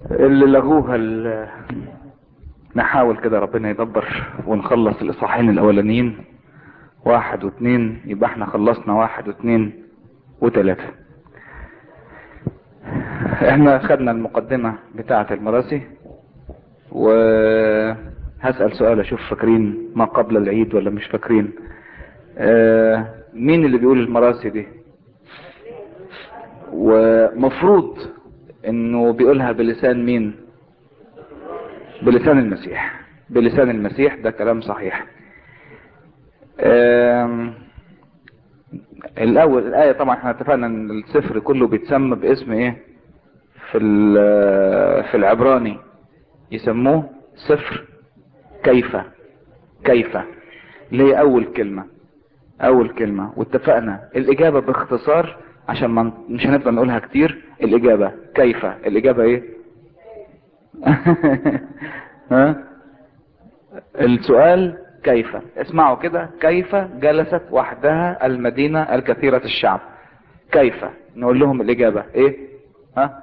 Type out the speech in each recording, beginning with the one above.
اللي لغوها ال- نحاول كده ربنا يدبر ونخلص الاصحاحين الاولانيين واحد واثنين يبقى احنا خلصنا واحد واثنين وثلاثة احنا خدنا المقدمة بتاعة المراسي وهسأل سؤال اشوف فاكرين ما قبل العيد ولا مش فاكرين اه مين اللي بيقول المراسي دي ومفروض انه بيقولها بلسان مين بلسان المسيح بلسان المسيح ده كلام صحيح آم، الاول الايه طبعا احنا اتفقنا ان السفر كله بيتسمى باسم ايه في ال- في العبراني يسموه سفر كيف كيف اللي هي اول كلمه اول كلمه واتفقنا الاجابه باختصار عشان ما مش هنفضل نقولها كتير الاجابه كيف الاجابه ايه ها السؤال كيف اسمعوا كده كيف جلست وحدها المدينة الكثيرة الشعب كيف نقول لهم الإجابة إيه ها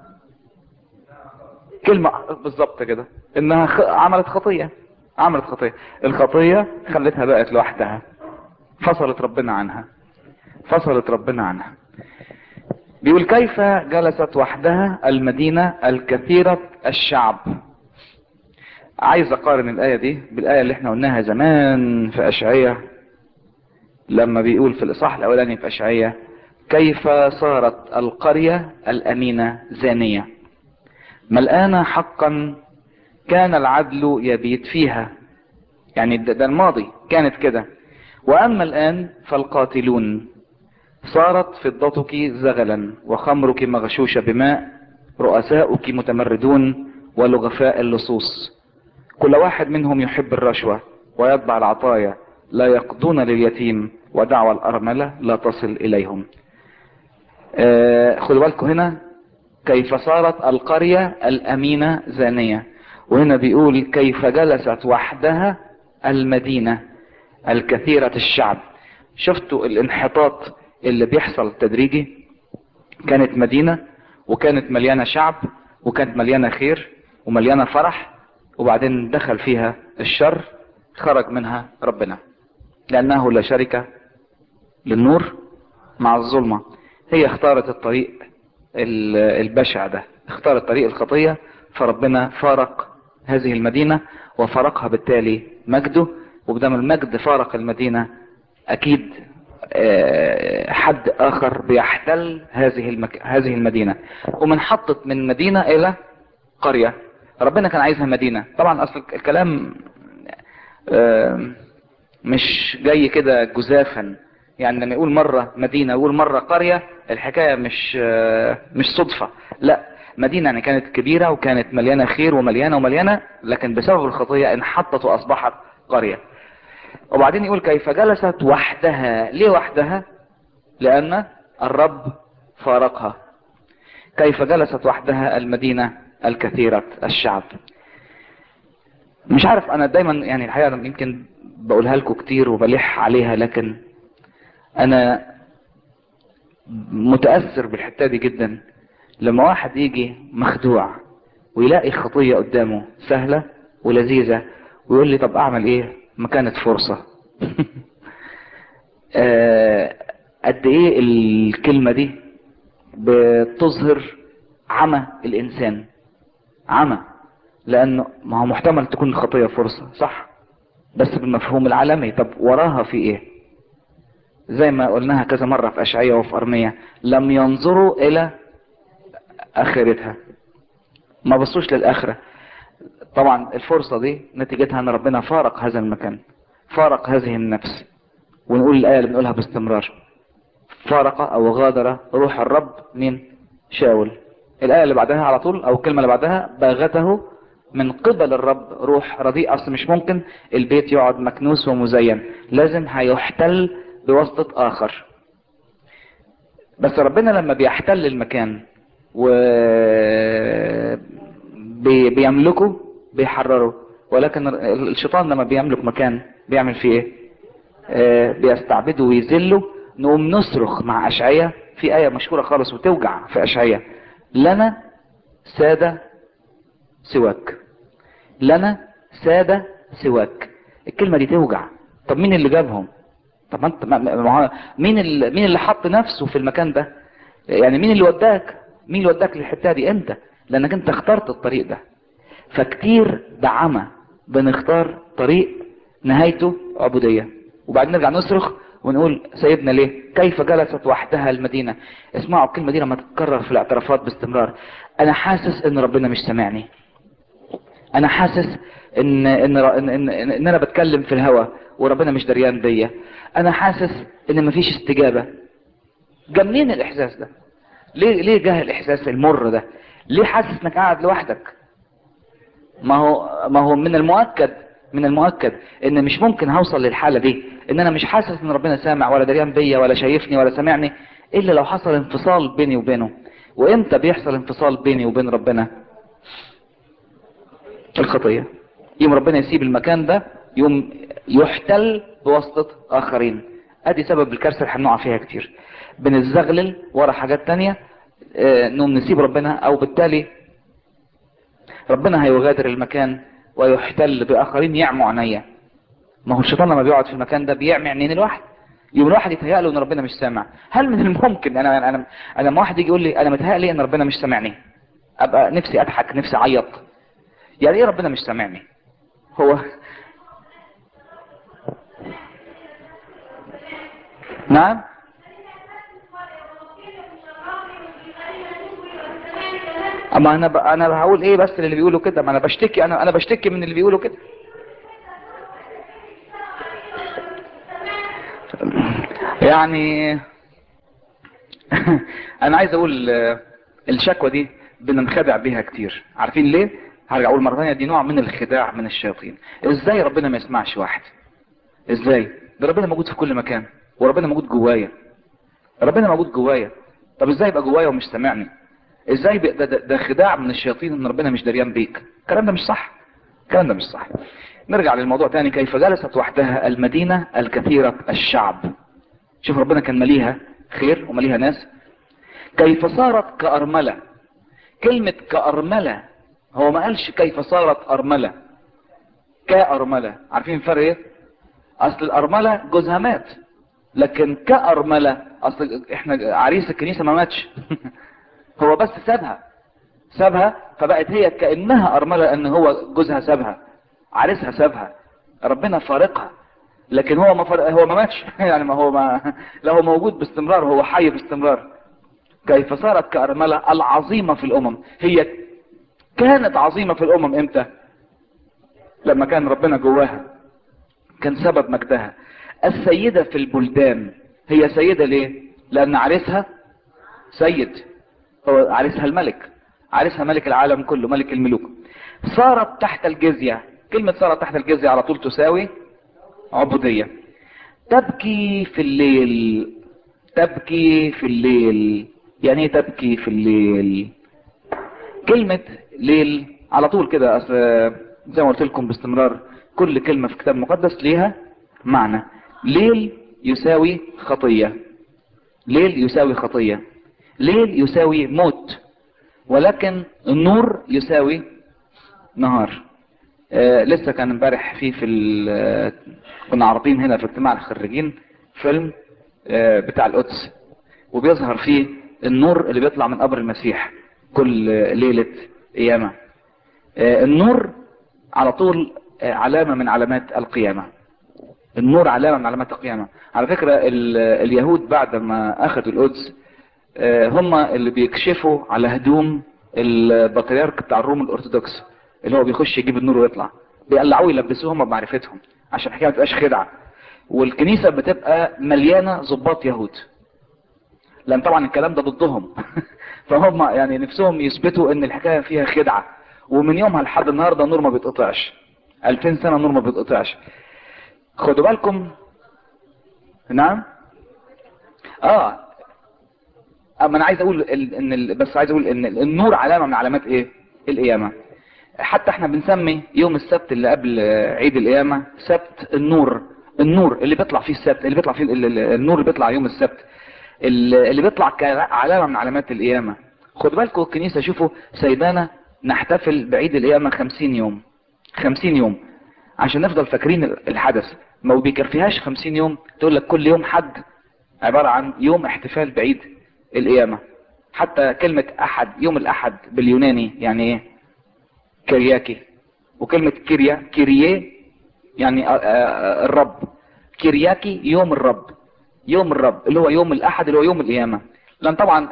كلمة بالظبط كده إنها خ... عملت خطية عملت خطية الخطية خلتها بقت لوحدها فصلت ربنا عنها فصلت ربنا عنها بيقول كيف جلست وحدها المدينة الكثيرة الشعب عايز اقارن الايه دي بالايه اللي احنا قلناها زمان في اشعياء لما بيقول في الاصحاح الاولاني في اشعياء كيف صارت القريه الامينه زانيه ملآنة حقا كان العدل يبيت فيها يعني ده, ده الماضي كانت كده واما الان فالقاتلون صارت فضتك زغلا وخمرك مغشوشة بماء رؤساؤك متمردون ولغفاء اللصوص كل واحد منهم يحب الرشوة ويتبع العطايا لا يقضون لليتيم ودعوى الأرملة لا تصل إليهم آه خدوا بالكم هنا كيف صارت القرية الأمينة زانية وهنا بيقول كيف جلست وحدها المدينة الكثيرة الشعب شفتوا الانحطاط اللي بيحصل تدريجي كانت مدينة وكانت مليانة شعب وكانت مليانة خير ومليانة فرح وبعدين دخل فيها الشر خرج منها ربنا لأنه لا شركة للنور مع الظلمة هي اختارت الطريق البشع ده اختارت طريق الخطية فربنا فارق هذه المدينة وفارقها بالتالي مجده وبدم المجد فارق المدينة أكيد حد آخر بيحتل هذه المك... هذه المدينة ومن حطت من مدينة إلى قرية ربنا كان عايزها مدينة طبعا اصل الكلام مش جاي كده جزافا يعني لما يقول مرة مدينة يقول مرة قرية الحكاية مش مش صدفة لا مدينة يعني كانت كبيرة وكانت مليانة خير ومليانة ومليانة لكن بسبب الخطية انحطت واصبحت قرية وبعدين يقول كيف جلست وحدها ليه وحدها لان الرب فارقها كيف جلست وحدها المدينة الكثيرة الشعب مش عارف انا دايما يعني الحقيقة يمكن بقولها لكم كتير وبلح عليها لكن انا متأثر بالحتة دي جدا لما واحد يجي مخدوع ويلاقي خطية قدامه سهلة ولذيذة ويقول لي طب اعمل ايه ما كانت فرصة قد ايه الكلمة دي بتظهر عمى الانسان عمى لانه ما هو محتمل تكون الخطية فرصة صح بس بالمفهوم العالمي طب وراها في ايه زي ما قلناها كذا مرة في اشعية وفي ارمية لم ينظروا الى اخرتها ما بصوش للاخرة طبعا الفرصة دي نتيجتها ان ربنا فارق هذا المكان فارق هذه النفس ونقول الايه اللي بنقولها باستمرار فارق او غادر روح الرب من شاول الآية اللي بعدها على طول أو الكلمة اللي بعدها باغته من قبل الرب روح رديء أصل مش ممكن البيت يقعد مكنوس ومزين لازم هيحتل بواسطة آخر بس ربنا لما بيحتل المكان و بي... بيملكه بيحرره ولكن الشيطان لما بيملك مكان بيعمل فيه ايه آه بيستعبده ويذله نقوم نصرخ مع أشعية في آية مشهورة خالص وتوجع في أشعية لنا سادة سواك لنا سادة سواك الكلمة دي توجع طب مين اللي جابهم طب ما انت ما- ما- مين اللي مين اللي حط نفسه في المكان ده يعني مين اللي وداك مين اللي وداك للحته دي انت لانك انت اخترت الطريق ده فكتير بعمى بنختار طريق نهايته عبودية وبعدين نرجع نصرخ ونقول سيدنا ليه كيف جلست وحدها المدينة اسمعوا الكلمة دي لما تتكرر في الاعترافات باستمرار انا حاسس ان ربنا مش سامعني انا حاسس ان ان ان, إن, إن, إن انا بتكلم في الهوا وربنا مش دريان بيا انا حاسس ان مفيش استجابة جا منين الاحساس ده ليه ليه جه الاحساس المر ده ليه حاسس انك قاعد لوحدك ما هو ما هو من المؤكد من المؤكد ان مش ممكن هوصل للحاله دي ان انا مش حاسس ان ربنا سامع ولا دريان بيا ولا شايفني ولا سامعني الا لو حصل انفصال بيني وبينه وامتى بيحصل انفصال بيني وبين ربنا الخطيه يوم ربنا يسيب المكان ده يوم يحتل بواسطه اخرين ادي سبب الكارثه اللي هنقع فيها كتير بنتزغلل ورا حاجات تانية آه، انهم نسيب ربنا او بالتالي ربنا هيغادر المكان ويحتل باخرين يعموا عينيا ما هو الشيطان لما بيقعد في المكان ده بيعمي عينين الواحد يوم الواحد يتهيأ له ان ربنا مش سامع هل من الممكن انا انا انا انا لما واحد يجي يقول لي انا متهيأ لي ان ربنا مش سامعني ابقى نفسي اضحك نفسي اعيط يعني ايه ربنا مش سامعني هو نعم اما انا ب... انا هقول ايه بس اللي بيقولوا كده ما انا بشتكي انا انا بشتكي من اللي بيقولوا كده يعني انا عايز اقول آه، الشكوى دي بننخدع بيها كتير عارفين ليه هرجع اقول مره ثانيه دي نوع من الخداع من الشياطين ازاي ربنا ما يسمعش واحد ازاي ده ربنا موجود في كل مكان وربنا موجود جوايا ربنا موجود جوايا طب ازاي يبقى جوايا ومش سامعني ازاي بقى ده, ده, ده خداع من الشياطين ان ربنا مش دريان بيك الكلام ده مش صح الكلام ده مش صح نرجع للموضوع تاني كيف جلست وحدها المدينة الكثيرة الشعب شوف ربنا كان مليها خير ومليها ناس كيف صارت كأرملة كلمة كأرملة هو ما قالش كيف صارت أرملة كأرملة عارفين الفرق ايه اصل الأرملة جوزها مات لكن كأرملة اصل احنا عريس الكنيسة ما ماتش هو بس سابها سابها فبقت هي كأنها أرملة ان هو جوزها سابها عريسها سابها ربنا فارقها لكن هو ما فارق هو ما ماتش يعني ما هو ما لا هو موجود باستمرار هو حي باستمرار كيف صارت كأرملة العظيمة في الأمم هي كانت عظيمة في الأمم امتى لما كان ربنا جواها كان سبب مجدها السيدة في البلدان هي سيدة ليه لأن عريسها سيد هو عريسها الملك عريسها ملك العالم كله ملك الملوك صارت تحت الجزية كلمة صارت تحت الجزية على طول تساوي عبودية تبكي في الليل تبكي في الليل يعني ايه تبكي في الليل كلمة ليل على طول كده أصل زي ما قلت لكم باستمرار كل كلمة في كتاب مقدس ليها معنى ليل يساوي خطية ليل يساوي خطية ليل يساوي موت ولكن النور يساوي نهار آه لسه كان امبارح في في ال- كنا عارضين هنا في اجتماع الخريجين فيلم آه بتاع القدس وبيظهر فيه النور اللي بيطلع من قبر المسيح كل آه، ليلة قيامة آه النور على طول آه علامة من علامات القيامة النور علامة من علامات القيامة على فكرة ال- اليهود بعد ما اخذوا القدس آه، هم اللي بيكشفوا على هدوم البطريرك بتاع الروم الارثوذكس اللي هو بيخش يجيب النور ويطلع بيقلعوه يلبسوه هم بمعرفتهم عشان الحكايه ما تبقاش خدعه والكنيسه بتبقى مليانه ضباط يهود لان طبعا الكلام ده ضدهم فهم يعني نفسهم يثبتوا ان الحكايه فيها خدعه ومن يومها لحد النهارده النور ما بيتقطعش 2000 سنه النور ما بيتقطعش خدوا بالكم نعم اه اما انا عايز اقول ال- ان ال- بس عايز اقول ان النور علامه من علامات ايه القيامه حتى احنا بنسمي يوم السبت اللي قبل آه، عيد القيامه سبت النور النور اللي بيطلع فيه السبت اللي بيطلع فيه ال- ال- النور اللي بيطلع يوم السبت ال- اللي بيطلع كعلامه من علامات القيامه خدوا بالكم الكنيسه شوفوا سايبانا نحتفل بعيد القيامة خمسين يوم خمسين يوم عشان نفضل فاكرين الحدث ما بيكفيهاش خمسين يوم تقول لك كل يوم حد عبارة عن يوم احتفال بعيد القيامة حتى كلمة احد يوم الاحد باليوناني يعني ايه كرياكي وكلمة كيريا كيرييه يعني الرب كيرياكي يوم الرب يوم الرب اللي هو يوم الاحد اللي هو يوم القيامة لان طبعا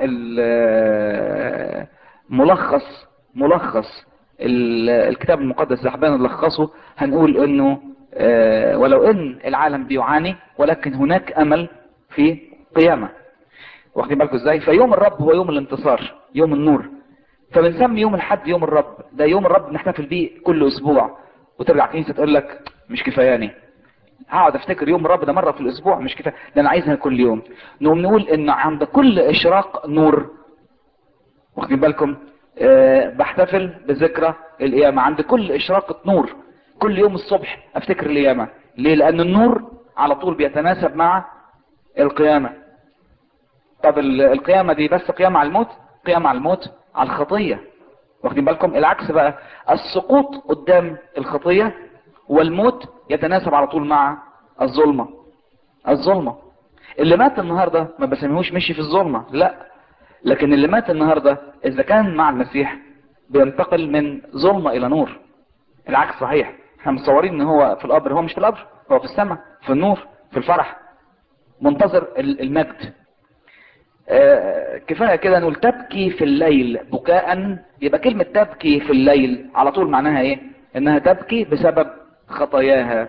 ملخص ملخص الكتاب المقدس اللي حبينا نلخصه هنقول انه ولو ان العالم بيعاني ولكن هناك امل في قيامة واخدين بالكم ازاي فيوم الرب هو يوم الانتصار يوم النور فبنسمي يوم الحد يوم الرب ده يوم الرب نحتفل بيه كل اسبوع وترجع كنيسه تقول لك مش كفاياني هقعد افتكر يوم الرب ده مره في الاسبوع مش كفايه ده انا عايزها كل يوم نقوم نقول ان عند كل اشراق نور واخدين بالكم أه بحتفل بذكرى القيامه عند كل اشراقه نور كل يوم الصبح افتكر القيامه ليه لان النور على طول بيتناسب مع القيامه طب القيامه دي بس قيامه على الموت قيامه على الموت على الخطيه واخدين بالكم العكس بقى السقوط قدام الخطيه والموت يتناسب على طول مع الظلمه الظلمه اللي مات النهارده ما بسميهوش مشي في الظلمه لا لكن اللي مات النهارده اذا كان مع المسيح بينتقل من ظلمه الى نور العكس صحيح احنا متصورين ان هو في القبر هو مش في القبر هو في السماء في النور في الفرح منتظر المجد آه كفايه كده نقول تبكي في الليل بكاء يبقى كلمه تبكي في الليل على طول معناها ايه انها تبكي بسبب خطاياها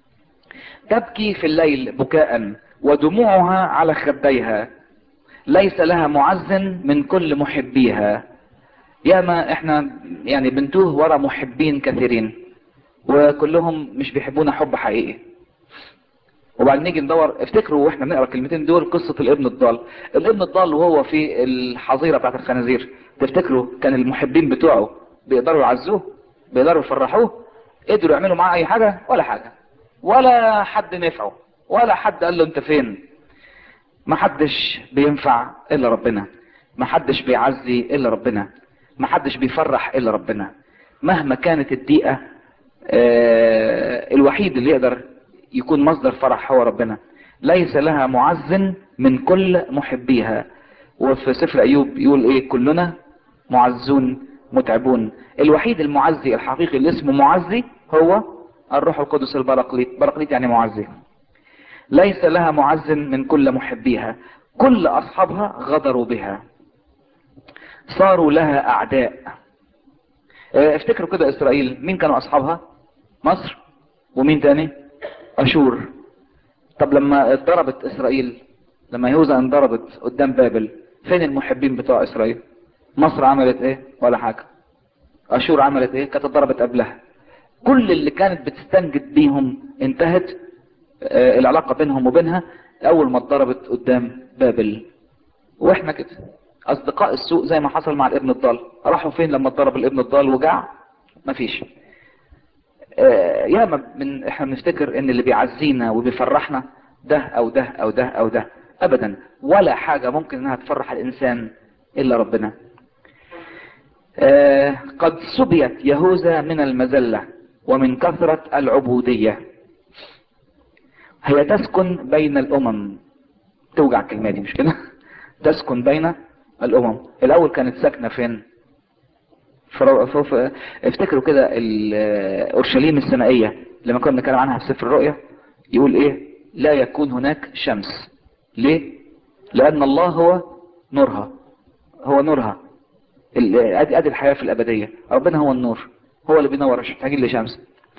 تبكي في الليل بكاء ودموعها على خديها ليس لها معز من كل محبيها ياما احنا يعني بنتوه ورا محبين كثيرين وكلهم مش بيحبونا حب حقيقي وبعدين نيجي ندور افتكروا واحنا بنقرا الكلمتين دول قصه الابن الضال الابن الضال وهو في الحظيره بتاعت الخنازير تفتكروا كان المحبين بتوعه بيقدروا يعزوه بيقدروا يفرحوه قدروا يعملوا معاه اي حاجه ولا حاجه ولا حد نفعه ولا حد قال له انت فين ما حدش بينفع الا ربنا ما حدش بيعزي الا ربنا ما حدش بيفرح الا ربنا مهما كانت الدقيقه آه الوحيد اللي يقدر يكون مصدر فرح هو ربنا ليس لها معز من كل محبيها وفي سفر ايوب يقول ايه كلنا معزون متعبون الوحيد المعزي الحقيقي اللي اسمه معزي هو الروح القدس البرقليط برقليط يعني معزي ليس لها معز من كل محبيها كل اصحابها غدروا بها صاروا لها اعداء افتكروا كده اسرائيل مين كانوا اصحابها مصر ومين تاني اشور طب لما اتضربت اسرائيل لما يهوذا انضربت قدام بابل فين المحبين بتوع اسرائيل مصر عملت ايه ولا حاجه اشور عملت ايه كانت اتضربت قبلها كل اللي كانت بتستنجد بيهم انتهت آه العلاقه بينهم وبينها اول ما اتضربت قدام بابل واحنا كده اصدقاء السوء زي ما حصل مع الابن الضال راحوا فين لما اتضرب الابن الضال وجع مفيش آه ياما من احنا بنفتكر ان اللي بيعزينا وبيفرحنا ده او ده او ده او ده ابدا ولا حاجة ممكن انها تفرح الانسان الا ربنا آه قد سبيت يهوذا من المذلة ومن كثرة العبودية هي تسكن بين الامم توجع الكلمة دي مش كده تسكن بين الامم الاول كانت ساكنة فين افتكروا كده اورشليم السمائيه لما كنا بنتكلم عنها في سفر الرؤيا يقول ايه لا يكون هناك شمس ليه لان الله هو نورها هو نورها ادي ادي الحياه في الابديه ربنا هو النور هو اللي بينور مش محتاجين لشمس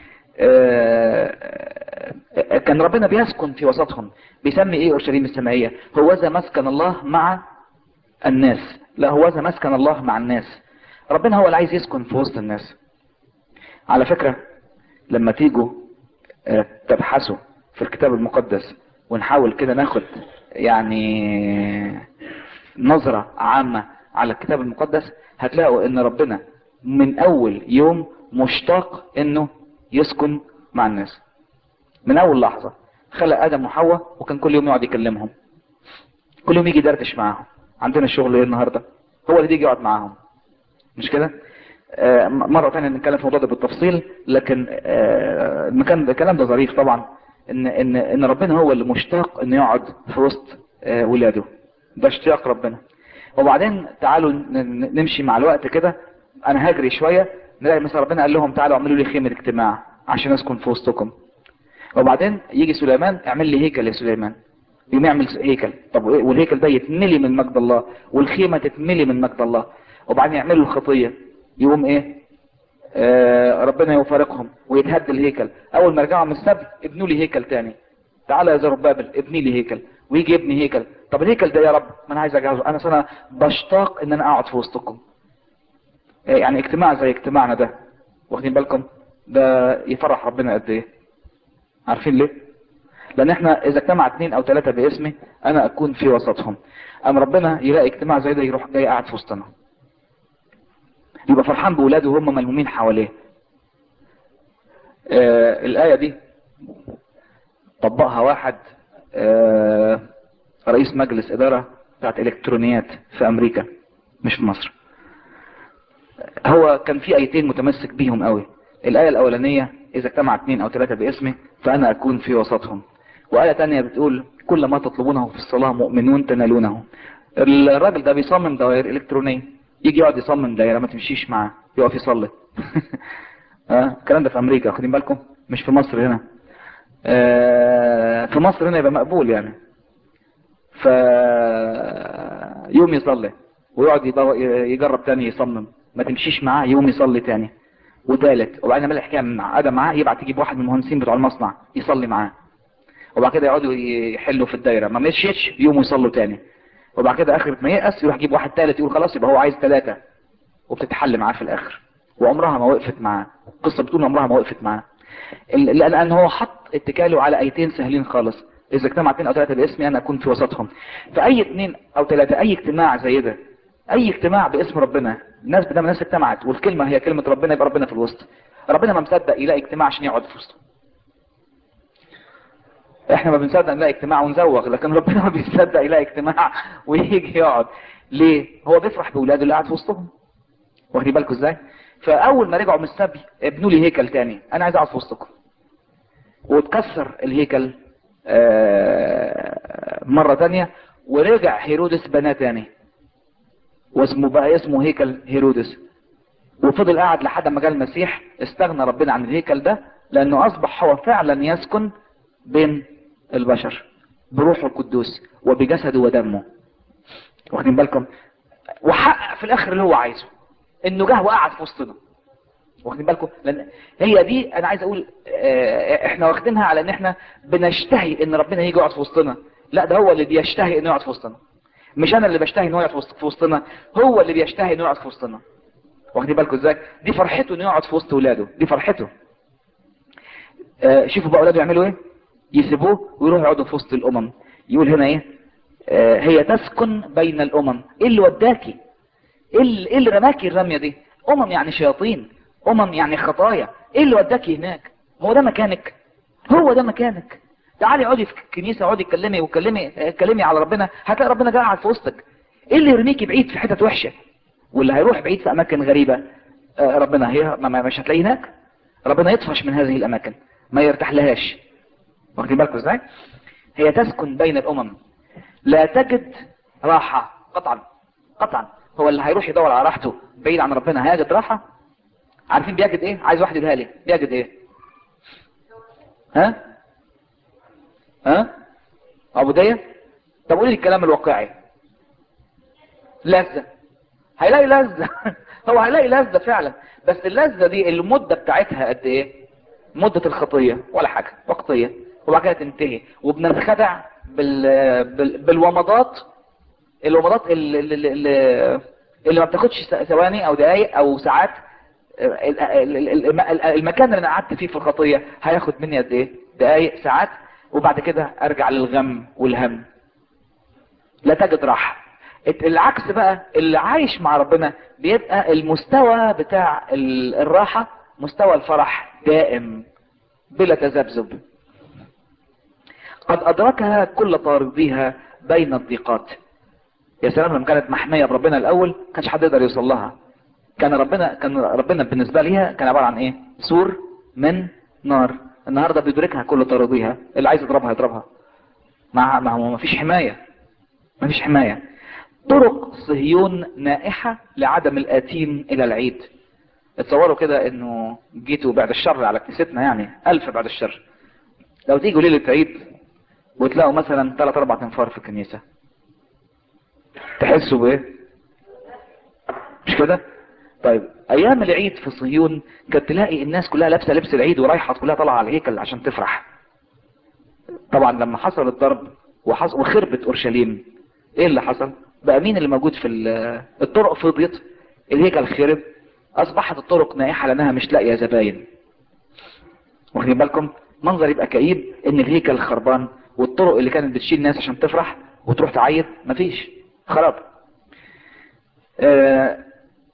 كان ربنا بيسكن في وسطهم بيسمي ايه اورشليم السمائيه هو ذا مسكن الله مع الناس لا هو ذا مسكن الله مع الناس ربنا هو اللي عايز يسكن في وسط الناس على فكرة لما تيجوا تبحثوا في الكتاب المقدس ونحاول كده ناخد يعني نظرة عامة على الكتاب المقدس هتلاقوا ان ربنا من اول يوم مشتاق انه يسكن مع الناس من اول لحظة خلق ادم وحواء وكان كل يوم يقعد يكلمهم كل يوم يجي يدردش معاهم عندنا الشغل ايه النهارده هو اللي يجي يقعد معاهم مش كده آه، مرة تانية نتكلم في الموضوع ده بالتفصيل لكن آه، المكان الكلام ده ظريف طبعا ان ان ان ربنا هو اللي مشتاق انه يقعد في وسط آه، ولاده ده اشتياق ربنا وبعدين تعالوا ن- ن- نمشي مع الوقت كده انا هجري شوية نلاقي مثلا ربنا قال لهم تعالوا اعملوا لي خيمة اجتماع عشان اسكن في وسطكم وبعدين يجي سليمان اعمل لي هيكل يا سليمان يقوم يعمل هيكل طب وإيه؟ والهيكل ده يتملي من مجد الله والخيمة تتملي من مجد الله وبعدين يعملوا الخطية يقوم ايه آه ربنا يفارقهم ويتهد الهيكل اول ما يرجعوا من السبت ابنوا لي هيكل تاني تعالى يا زربابل ابني لي هيكل ويجي يبني هيكل طب الهيكل ده يا رب ما انا عايز اجهزه انا انا بشتاق ان انا اقعد في وسطكم آه، يعني اجتماع زي اجتماعنا ده واخدين بالكم ده يفرح ربنا قد ايه عارفين ليه لان احنا اذا اجتمع اثنين او ثلاثة باسمي انا اكون في وسطهم ام ربنا يلاقي اجتماع زي ده يروح جاي قاعد في وسطنا يبقى فرحان بولاده وهم ملمومين حواليه آه الايه دي طبقها واحد آه رئيس مجلس اداره بتاعت الكترونيات في امريكا مش في مصر هو كان في ايتين متمسك بيهم قوي الايه الاولانيه اذا اجتمع اثنين او ثلاثة باسمي فانا اكون في وسطهم وايه تانية بتقول كل ما تطلبونه في الصلاه مؤمنون تنالونه الراجل ده بيصمم دوائر الكترونيه يجي يقعد يصمم دايره ما تمشيش معاه يقف يصلي اه الكلام ده في امريكا واخدين بالكم مش في مصر هنا آه في مصر هنا يبقى مقبول يعني ف يوم يصلي ويقعد يدور- يجرب تاني يصمم ما تمشيش معاه يوم يصلي تاني وتالت وبعدين لما الحكايه معقده معاه يبعت يجيب واحد من المهندسين بتوع المصنع يصلي معاه وبعد كده يقعدوا يحلوا في الدايره ما مشيتش يقوموا يصلوا تاني وبعد كده اخر ما ييأس يروح يجيب واحد تالت يقول خلاص يبقى هو عايز ثلاثه وبتتحل معاه في الاخر وعمرها ما وقفت معاه القصه بتقول عمرها ما وقفت معاه ال- لان لأن هو حط اتكاله على ايتين سهلين خالص اذا اجتمع اثنين او ثلاثه باسمي انا اكون في وسطهم فاي اثنين او ثلاثه اي اجتماع زي ده اي اجتماع باسم ربنا الناس بدل الناس اجتمعت والكلمه هي كلمه ربنا يبقى ربنا في الوسط ربنا ما مصدق يلاقي اجتماع عشان يقعد في وسطه احنا ما بنصدق نلاقي اجتماع ونزوغ لكن ربنا ما بيصدق يلاقي اجتماع ويجي يقعد ليه هو بيفرح باولاده اللي قاعد في وسطهم واخدين بالكم ازاي فاول ما رجعوا من السبي ابنوا لي هيكل تاني انا عايز اقعد في وسطكم واتكسر الهيكل آه، مرة تانية ورجع هيرودس بناه تاني واسمه بقى اسمه هيكل هيرودس وفضل قاعد لحد ما جاء المسيح استغنى ربنا عن الهيكل ده لانه اصبح هو فعلا يسكن بين البشر بروحه القدوس وبجسده ودمه واخدين بالكم وحقق في الاخر اللي هو عايزه انه جه وقعد في وسطنا واخدين بالكم لان هي دي انا عايز اقول آه، احنا واخدينها على ان احنا بنشتهي ان ربنا يجي يقعد في وسطنا لا ده هو اللي بيشتهي انه يقعد في وسطنا مش انا اللي بشتهي انه يقعد في وسط- في وسطنا هو اللي بيشتهي انه يقعد في وسطنا واخدين بالكم ازاي دي فرحته انه يقعد في وسط ولاده دي فرحته آه، شوفوا بقى اولاده يعملوا ايه يسيبوه ويروحوا يقعدوا في وسط الامم يقول هنا ايه آه، هي تسكن بين الامم ايه اللي وداكي ايه اللي, إيه اللي رماكي الرميه دي امم يعني شياطين امم يعني خطايا ايه اللي وداكي هناك هو ده مكانك هو ده مكانك تعالي اقعدي في الكنيسه اقعدي اتكلمي واتكلمي اتكلمي على ربنا هتلاقي ربنا جاي قاعد في وسطك ايه اللي يرميكي بعيد في حتت وحشه واللي هيروح بعيد في اماكن غريبه آه، ربنا هي ما ما- مش هتلاقيه هناك ربنا يطفش من هذه الاماكن ما يرتاح لهاش واخدين بالكم ازاي هي تسكن بين الامم لا تجد راحه قطعا قطعا هو اللي هيروح يدور على راحته بعيد عن ربنا هيجد راحه عارفين بيجد ايه عايز واحد يديها لي بيجد ايه ها ها عبوديه طب قولي لي الكلام الواقعي لذة هيلاقي لذة هو هيلاقي لذة فعلا بس اللذة دي المدة بتاعتها قد ايه مدة الخطية ولا حاجة وقتية وبعد كده تنتهي وبننخدع بال... بال... بالومضات الومضات اللي, اللي, اللي, اللي ما بتاخدش س- ثواني او دقايق او ساعات ال- ال- ال- الم- المكان اللي انا قعدت فيه في الخطية هياخد مني قد ايه دقايق ساعات وبعد كده ارجع للغم والهم لا تجد راحة الت- العكس بقى اللي عايش مع ربنا بيبقى المستوى بتاع ال- الراحة مستوى الفرح دائم بلا تذبذب قد أدركها كل طارديها بين الضيقات يا سلام لما كانت محمية بربنا الأول كانش حد يقدر يوصل لها كان ربنا كان ربنا بالنسبه ليها كان عباره عن ايه سور من نار النهارده بيدركها كل طرابيها اللي عايز يضربها يضربها مع ما هو ما فيش حمايه ما فيش حمايه طرق صهيون نائحه لعدم الاتين الى العيد اتصوروا كده انه جيتوا بعد الشر على كنيستنا يعني الف بعد الشر لو تيجوا ليله عيد وتلاقوا مثلا ثلاث اربع تنفار في الكنيسه تحسوا بايه مش كده طيب ايام العيد في صهيون كانت تلاقي الناس كلها لابسه لبس العيد ورايحه كلها طالعه على الهيكل عشان تفرح طبعا لما حصل الضرب وحصل وخربت اورشليم ايه اللي حصل بقى مين اللي موجود في ال- الطرق فضيت الهيكل خرب اصبحت الطرق نائحه لانها مش لاقيه زباين واخدين بالكم منظر يبقى كئيب ان الهيكل خربان والطرق اللي كانت بتشيل ناس عشان تفرح وتروح تعيد مفيش خراب آه،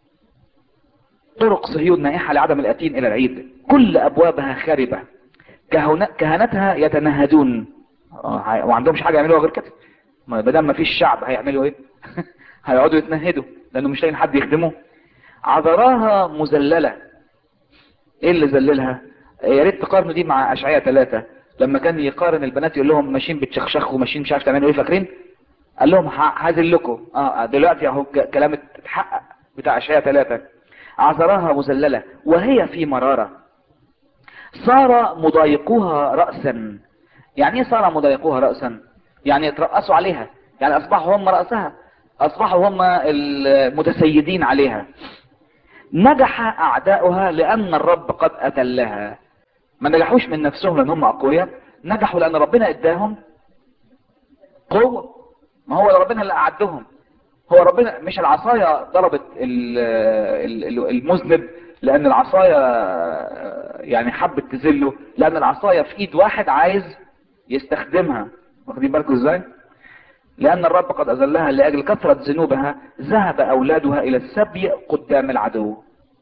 طرق صهيون نائحة لعدم الأتين إلى العيد كل أبوابها خاربة كهنا- كهنتها يتنهدون آه، هي- وما عندهمش حاجة يعملوها غير كده ما بدل ما فيش شعب هيعملوا ايه هيقعدوا يتنهدوا لانه مش لاقيين حد يخدمه عذراها مذللة ايه اللي ذللها يا ريت تقارنوا دي مع اشعياء ثلاثة لما كان يقارن البنات يقول لهم ماشيين بتشخشخوا ماشيين مش عارف تعملوا ايه فاكرين قال لهم ه- هذلكم اه دلوقتي اهو ك- كلام اتحقق بتاع اشعياء ثلاثة عذراها مذللة وهي في مرارة صار مضايقوها رأسا يعني ايه صار مضايقوها رأسا يعني يترأسوا عليها يعني اصبحوا هم رأسها اصبحوا هم المتسيدين عليها نجح اعداؤها لان الرب قد اذلها ما نجحوش من نفسهم لان هم اقوياء نجحوا لان ربنا اداهم قوة ما هو ربنا اللي اعدهم هو ربنا مش العصاية ضربت ال- ال- ال- المذنب لان العصاية يعني حبت تذله لان العصاية في ايد واحد عايز يستخدمها واخدين بالكم ازاي لان الرب قد اذلها لاجل كثرة ذنوبها ذهب اولادها الى السبي قدام العدو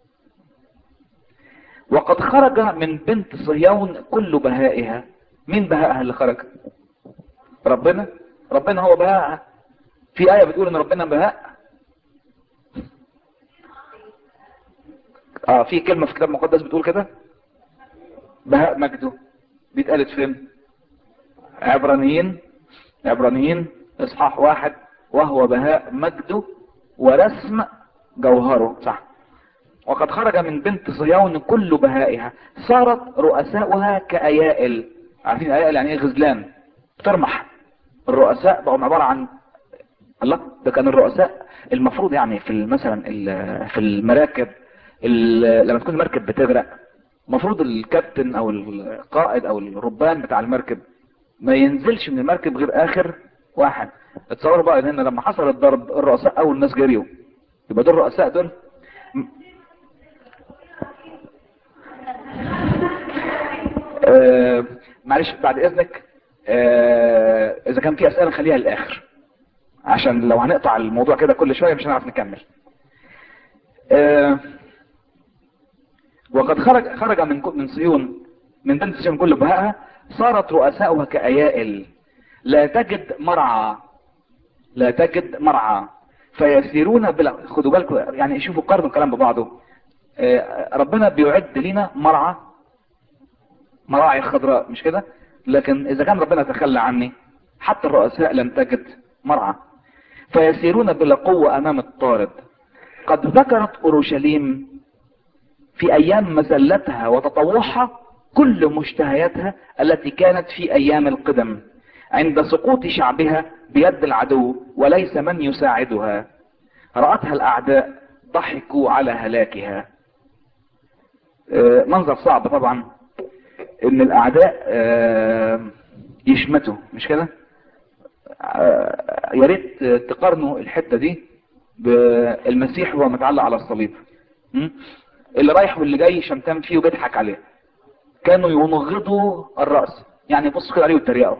وقد خرج من بنت صهيون كل بهائها مين بهائها اللي خرج ربنا ربنا هو بهائها في آية بتقول ان ربنا بهاء اه في كلمة في الكتاب المقدس بتقول كده بهاء مجده دي اتقالت فين عبرانيين عبرانيين اصحاح واحد وهو بهاء مجده ورسم جوهره صح وقد خرج من بنت صهيون كل بهائها صارت رؤساؤها كأيائل عارفين أيائل يعني ايه غزلان ترمح الرؤساء بقوا عبارة عن الله ده كان الرؤساء المفروض يعني في ال- مثلا ال- في المراكب ال- لما تكون المركب بتغرق المفروض الكابتن او القائد او الربان بتاع المركب ما ينزلش من المركب غير اخر واحد اتصوروا بقى ان لما حصل الضرب الرؤساء اول ناس جريوا يبقى دول الرؤساء دول م- آه معلش بعد اذنك آه اذا كان في اسئله خليها للاخر عشان لو هنقطع الموضوع كده كل شويه مش هنعرف نكمل آه وقد خرج خرج من من صيون من بنت صيون كل بهائها صارت رؤساؤها كأيائل لا تجد مرعى لا تجد مرعى فيسيرون بلا خدوا بالكم يعني شوفوا قارنوا الكلام ببعضه آه، ربنا بيعد لنا مرعى مراعي خضراء مش كده لكن اذا كان ربنا تخلى عني حتى الرؤساء لم تجد مرعى فيسيرون بلا قوة امام الطارد قد ذكرت اورشليم في ايام مزلتها وتطوعها كل مشتهياتها التي كانت في ايام القدم عند سقوط شعبها بيد العدو وليس من يساعدها رأتها الاعداء ضحكوا على هلاكها آه، منظر صعب طبعا ان الاعداء آه، يشمتوا مش كده آه، يا ريت تقارنوا الحته دي بالمسيح وهو متعلق على الصليب م? اللي رايح واللي جاي شمتان فيه وبيضحك عليه كانوا ينغضوا الراس يعني يبصوا كده عليه ويتريقوا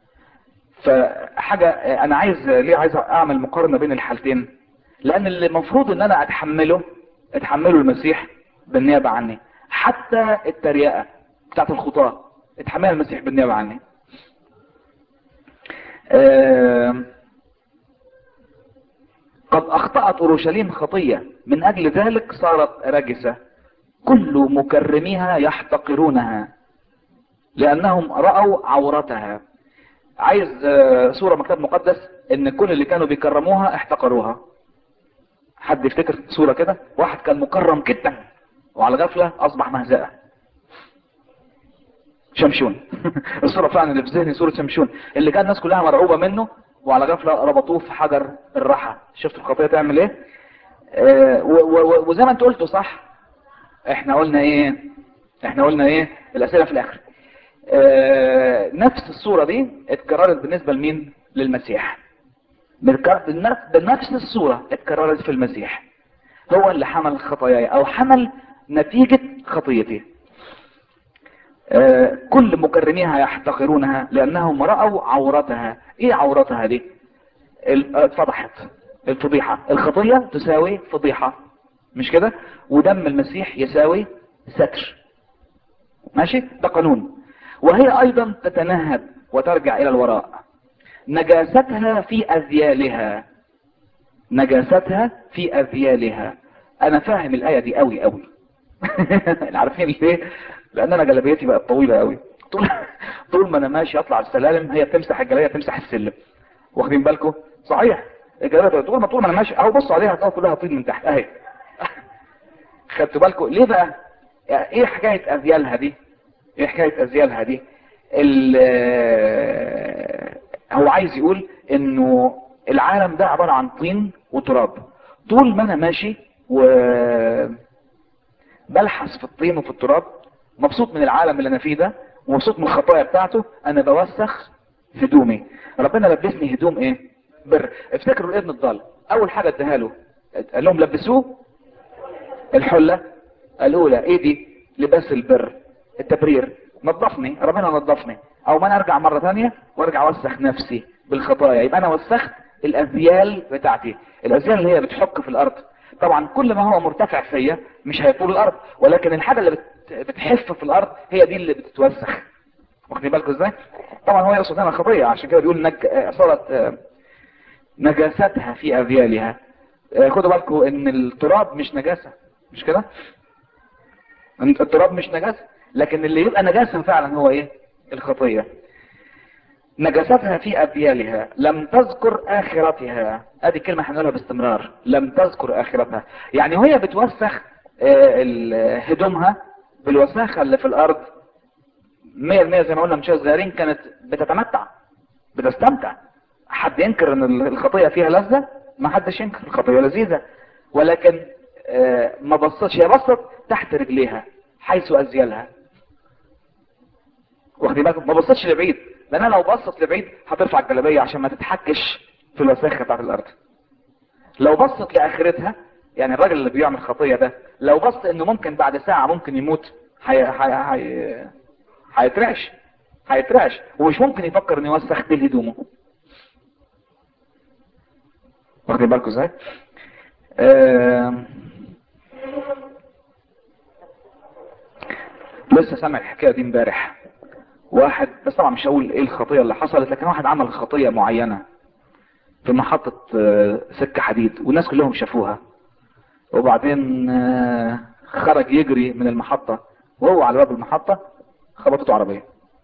فحاجه آه، انا عايز ليه عايز اعمل مقارنه بين الحالتين لان اللي المفروض ان انا اتحمله اتحمله المسيح بالنيابه عني حتى التريقه بتاعت الخطاه اتحملها المسيح بالنيابه عني آم، قد اخطأت اورشليم خطية من اجل ذلك صارت رجسة كل مكرميها يحتقرونها لانهم رأوا عورتها عايز آه، صورة مكتب مقدس ان كل اللي كانوا بيكرموها احتقروها حد يفتكر صورة كده واحد كان مكرم جدا وعلى غفلة اصبح مهزأة شمشون الصورة فعلا اللي في ذهني صورة شمشون اللي كان الناس كلها مرعوبة منه وعلى غفلة ربطوه في حجر الرحى شفت الخطية تعمل ايه آه، و- و- و- وزي ما انت قلته صح احنا قلنا ايه احنا قلنا ايه الاسئلة في الاخر آه، نفس الصورة دي اتكررت بالنسبة لمين للمسيح بالك- بالنفس بنفس الصورة اتكررت في المسيح هو اللي حمل خطاياي او حمل نتيجة خطيتي آه، كل مكرميها يحتقرونها لانهم رأوا عورتها ايه عورتها دي ال- آه، اتفضحت الفضيحة الخطية تساوي فضيحة مش كده ودم المسيح يساوي ستر ماشي ده قانون وهي ايضا تتنهب وترجع الى الوراء نجاستها في اذيالها نجاستها في اذيالها انا فاهم الايه دي قوي قوي عارفين ليه لان انا جلابيتي بقت طويله قوي طول طول ما انا ماشي اطلع السلالم هي بتمسح الجلابيه تمسح السلم واخدين بالكم صحيح الجلابيه طول ما طول ما انا ماشي اهو بصوا عليها هتلاقوا كلها طين من تحت اهي خدتوا بالكم ليه بقى يعني ايه حكايه اذيالها دي ايه حكايه اذيالها دي ال- آه، هو عايز يقول انه العالم ده عباره عن طين وتراب طول ما انا ماشي و بلحس في الطين وفي التراب مبسوط من العالم اللي انا فيه ده ومبسوط من الخطايا بتاعته انا بوسخ هدومي ربنا لبسني هدوم ايه بر افتكروا الابن الضال اول حاجه اداها له قال لهم لبسوه الحله الاولى ايه دي لباس البر التبرير نظفني ربنا نظفني او ما انا ارجع مره ثانيه وارجع اوسخ نفسي بالخطايا يبقى انا وسخت الاذيال بتاعتي الاذيال اللي هي بتحك في الارض طبعا كل ما هو مرتفع فيا مش هيطول الارض ولكن الحاجه اللي بت- بتحف في الارض هي دي اللي بتتوسخ واخدين بالكم ازاي طبعا هو يقصد هنا خطيه عشان كده بيقول نج... آه، صارت آه، نجاستها في اذيالها آه، خدوا بالكم ان التراب مش نجاسه مش كده التراب مش نجاسه لكن اللي يبقى نجاسه فعلا هو ايه الخطيه نجاستها في أبيالها لم تذكر آخرتها ادي كلمة هنقولها باستمرار لم تذكر آخرتها يعني وهي بتوسخ آه، ال- هدومها بالوساخة اللي في الأرض مية المية زي ما قلنا مش صغيرين كانت بتتمتع بتستمتع حد ينكر ان ال- الخطية فيها لذة ما حدش ينكر الخطية لذيذة ولكن آه، ما بصتش هي بصت تحت رجليها حيث أزيالها واخدين بالكم ما بصتش لبعيد لان انا لو بصت لبعيد هترفع الجلابيه عشان ما تتحكش في الوساخه بتاعت الارض لو بصت لاخرتها يعني الراجل اللي بيعمل خطيه ده لو بص انه ممكن بعد ساعه ممكن يموت هي هي هي هيترعش هيترعش ومش ممكن يفكر انه يوسخ بيه هدومه واخدين بالكم ازاي؟ آم، لسه سامع الحكايه دي امبارح واحد بس طبعا مش هقول ايه الخطيه اللي حصلت لكن واحد عمل خطيه معينه في محطه آه، سكه حديد والناس كلهم شافوها وبعدين آه، خرج يجري من المحطه وهو على باب المحطه خبطته عربيه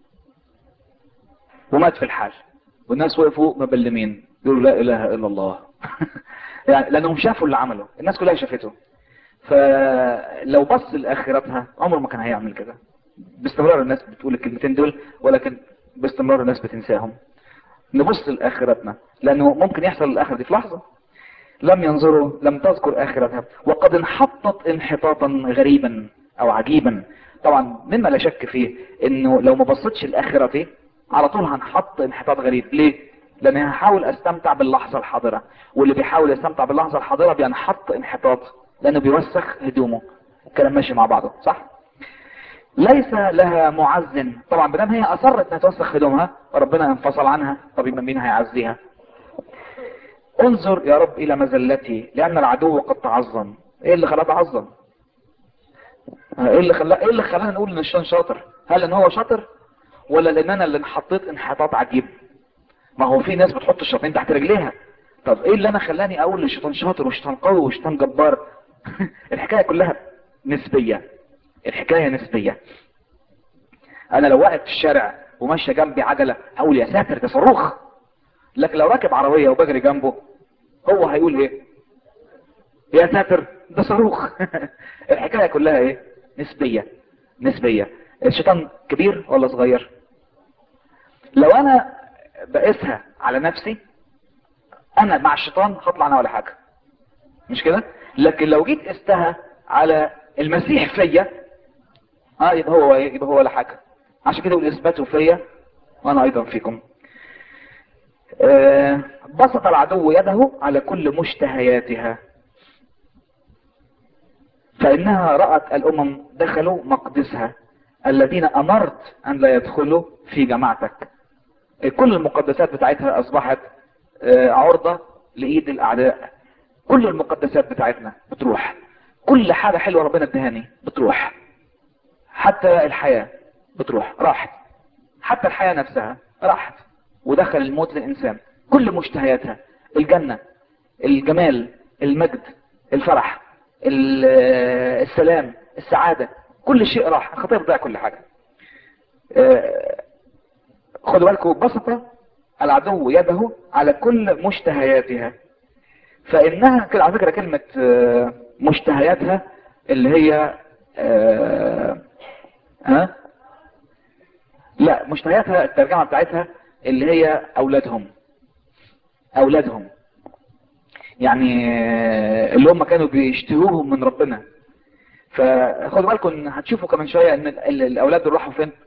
ومات في الحال والناس وقفوا مبلمين يقولوا لا اله الا الله يعني لانهم شافوا اللي عمله الناس كلها شافته فلو بص لاخرتها عمره ما كان هيعمل كده باستمرار الناس بتقول الكلمتين دول ولكن باستمرار الناس بتنساهم نبص لاخرتنا لانه ممكن يحصل الاخر دي في لحظه لم ينظروا لم تذكر اخرتها وقد انحطت انحطاطا غريبا او عجيبا طبعا مما لا شك فيه انه لو ما بصيتش لاخرتي على طول هنحط انحطاط غريب ليه لاني هحاول استمتع باللحظه الحاضره واللي بيحاول يستمتع باللحظه الحاضره بينحط انحطاط لانه بيوسخ هدومه الكلام ماشي مع بعضه صح ليس لها معزن طبعا بدل هي اصرت انها توسخ هدومها ربنا انفصل عنها طب يبقى مين هيعزيها انظر يا رب الى مزلتي لان العدو قد تعظم ايه اللي خلاه تعظم ايه اللي خلاه ايه اللي خلانا نقول ان الشيطان شاطر هل ان هو شاطر ولا لان انا اللي انحطيت انحطاط عجيب ما هو في ناس بتحط الشياطين تحت رجليها طب ايه اللي انا خلاني اقول للشيطان شاطر وشيطان قوي وشيطان جبار الحكايه كلها نسبيه الحكايه نسبيه انا لو واقف في الشارع وماشيه جنبي عجله هقول يا ساتر ده صاروخ لكن لو راكب عربيه وبجري جنبه هو هيقول ايه يا ساتر ده صاروخ الحكايه كلها ايه نسبيه نسبيه الشيطان كبير ولا صغير لو انا بقيسها على نفسي انا مع الشيطان هطلع انا ولا حاجه مش كده لكن لو جيت قستها على المسيح فيا اه يبقى هو ايه يبقى هو ولا حاجه عشان كده يقول اثبتوا فيا وانا ايضا فيكم آه بسط العدو يده على كل مشتهياتها فانها رأت الامم دخلوا مقدسها الذين امرت ان لا يدخلوا في جماعتك كل المقدسات بتاعتها اصبحت آه عرضة لايد الاعداء كل المقدسات بتاعتنا بتروح كل حاجة حلوة ربنا ادهاني بتروح حتى الحياة بتروح راحت حتى الحياة نفسها راحت ودخل الموت للإنسان كل مشتهياتها الجنة الجمال المجد الفرح السلام السعادة كل شيء راح خطير بتاع كل حاجة خدوا بالكم بسط العدو يده على كل مشتهياتها فإنها كده على فكرة كلمة مشتهياتها اللي هي آه ها لا مشتهياتها الترجمة بتاعتها اللي هي اولادهم اولادهم يعني اللي هم كانوا بيشتهوهم من ربنا فخدوا بالكم ان هتشوفوا كمان شوية ان الاولاد دول راحوا فين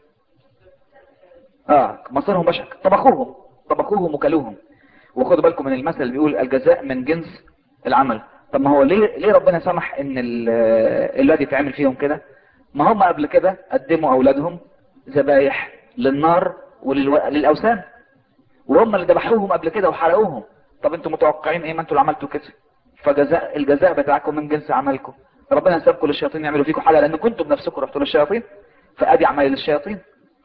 اه مصيرهم بشع طبخوهم طبخوهم وكلوهم وخدوا بالكم من المثل اللي بيقول الجزاء من جنس العمل طب ما هو ليه ليه ربنا سمح ان الولاد يتعمل فيهم كده ما هم قبل كده قدموا اولادهم ذبايح للنار وللاوثان وهم اللي ذبحوهم قبل كده وحرقوهم طب انتوا متوقعين ايه ما انتوا اللي عملتوا كده فجزاء الجزاء بتاعكم من جنس عملكم ربنا سابكم للشياطين يعملوا فيكم حاجه لان كنتم بنفسكم رحتوا للشياطين فادي اعمال الشياطين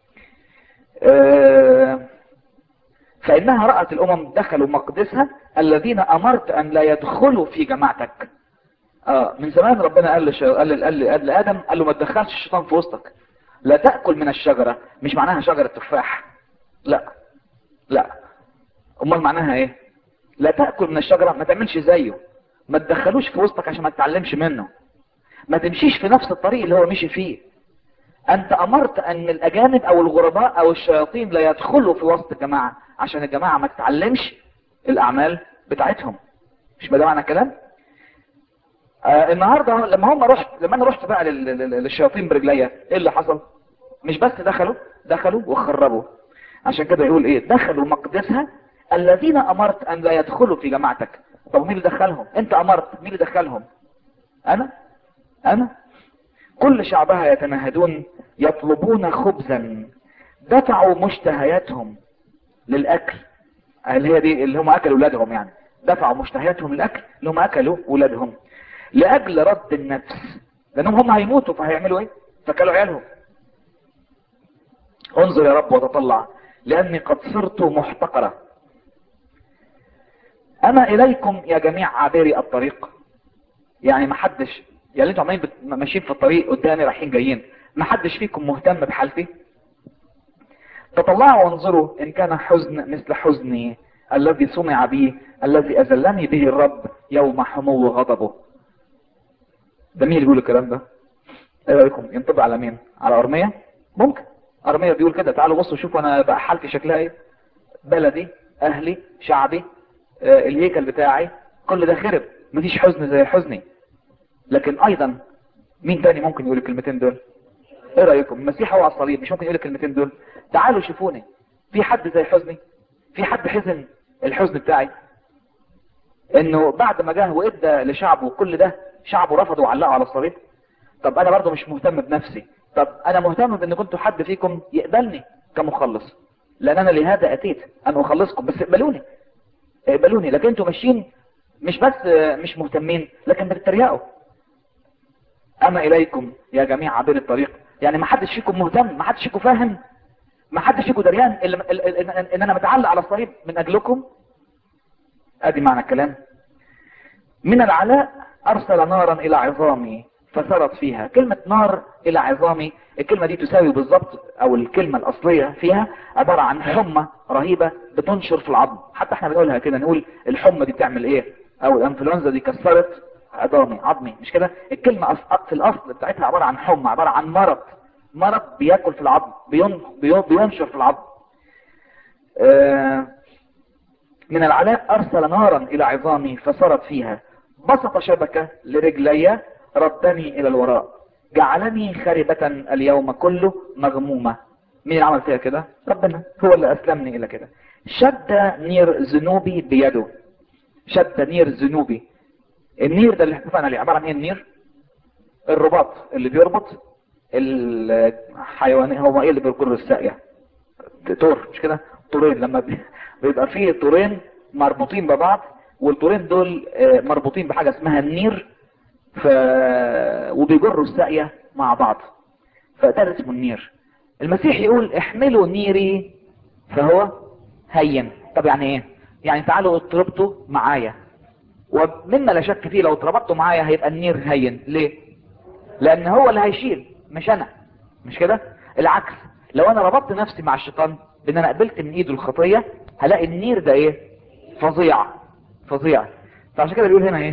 اه فانها رأت الامم دخلوا مقدسها الذين امرت ان لا يدخلوا في جماعتك اه من زمان ربنا قال لش... قال قال قال لادم قال له ما تدخلش الشيطان في وسطك لا تاكل من الشجره مش معناها شجره تفاح لا لا امال معناها ايه لا تاكل من الشجره ما تعملش زيه ما تدخلوش في وسطك عشان ما تتعلمش منه ما تمشيش في نفس الطريق اللي هو مشي فيه انت امرت ان الاجانب او الغرباء او الشياطين لا يدخلوا في وسط الجماعه عشان الجماعه ما تتعلمش الاعمال بتاعتهم مش ده معنى الكلام آه النهارده لما هم رحت لما انا رحت بقى للشياطين برجليا ايه اللي حصل مش بس دخلوا دخلوا وخربوا عشان كده يقول ايه دخلوا مقدسها الذين امرت ان لا يدخلوا في جماعتك طب مين اللي دخلهم انت امرت مين اللي دخلهم انا انا كل شعبها يتنهدون يطلبون خبزا دفعوا مشتهياتهم للاكل اللي هي دي اللي هم اكلوا اولادهم يعني دفعوا مشتهياتهم للاكل اللي هم اكلوا اولادهم لاجل رد النفس لانهم هم هيموتوا فهيعملوا ايه فكلوا عيالهم انظر يا رب وتطلع لاني قد صرت محتقرة اما اليكم يا جميع عابري الطريق يعني ما حدش يعني انتوا عمالين ماشيين في الطريق قدامي رايحين جايين ما حدش فيكم مهتم بحالتي تطلعوا وانظروا ان كان حزن مثل حزني الذي صنع بي الذي اذلني به الرب يوم حمو غضبه ده مين اللي بيقول الكلام ده ايه رايكم ينطبق على مين على ارميا ممكن ارميا بيقول كده تعالوا بصوا شوفوا انا بقى حالتي شكلها ايه بلدي اهلي شعبي آه الهيكل بتاعي كل ده خرب مفيش حزن زي حزني لكن ايضا مين تاني ممكن يقول الكلمتين دول ايه رايكم المسيح هو على الصليب مش ممكن يقول الكلمتين دول تعالوا شوفوني في حد زي حزني في حد حزن الحزن بتاعي انه بعد ما جه وادى لشعبه كل ده شعبه رفضوا وعلقوا على الصليب طب انا برضو مش مهتم بنفسي طب انا مهتم بان كنتوا حد فيكم يقبلني كمخلص لان انا لهذا اتيت انا اخلصكم بس اقبلوني اقبلوني لكن انتوا ماشيين مش بس مش مهتمين لكن بتتريقوا اما اليكم يا جميع عابر الطريق يعني ما حدش فيكم مهتم ما حدش فيكم فاهم ما حدش فيكم دريان ان انا متعلق على الصليب من اجلكم ادي معنى الكلام من العلاء ارسل نارا الى عظامي فسرت فيها كلمة نار الى عظامي الكلمة دي تساوي بالظبط او الكلمة الاصلية فيها عبارة عن حمى رهيبة بتنشر في العظم حتى احنا بنقولها كده نقول الحمى دي بتعمل ايه او الانفلونزا دي كسرت عظامي عظمي مش كده الكلمة أص- في الاصل بتاعتها عبارة عن حمى عبارة عن مرض مرض بياكل في العظم بين بين بينشر في العظم آه، من العلاء ارسل نارا الى عظامي فسرت فيها بسط شبكة لرجلي ردني الى الوراء جعلني خربة اليوم كله مغمومة مين اللي عمل فيها كده ربنا هو اللي اسلمني الى كده شد نير ذنوبي بيده شد نير ذنوبي النير ده اللي احنا اتفقنا عليه عبارة عن ايه النير الرباط اللي بيربط الحيوان هو ايه اللي بيجر الساقية طور مش كده طورين لما بي- بيبقى فيه طورين مربوطين ببعض والطورين دول آه، مربوطين بحاجة اسمها النير ف... وبيجروا الساقية مع بعض فده اسمه النير المسيح يقول احملوا نيري فهو هين طب يعني ايه يعني تعالوا اضربتوا معايا ومما لا شك فيه لو اتربطتوا معايا هيبقى النير هين ليه لان هو اللي هيشيل مش انا مش كده العكس لو انا ربطت نفسي مع الشيطان بان انا قبلت من ايده الخطيه هلاقي النير ده ايه فظيع فظيع فعشان كده بيقول هنا ايه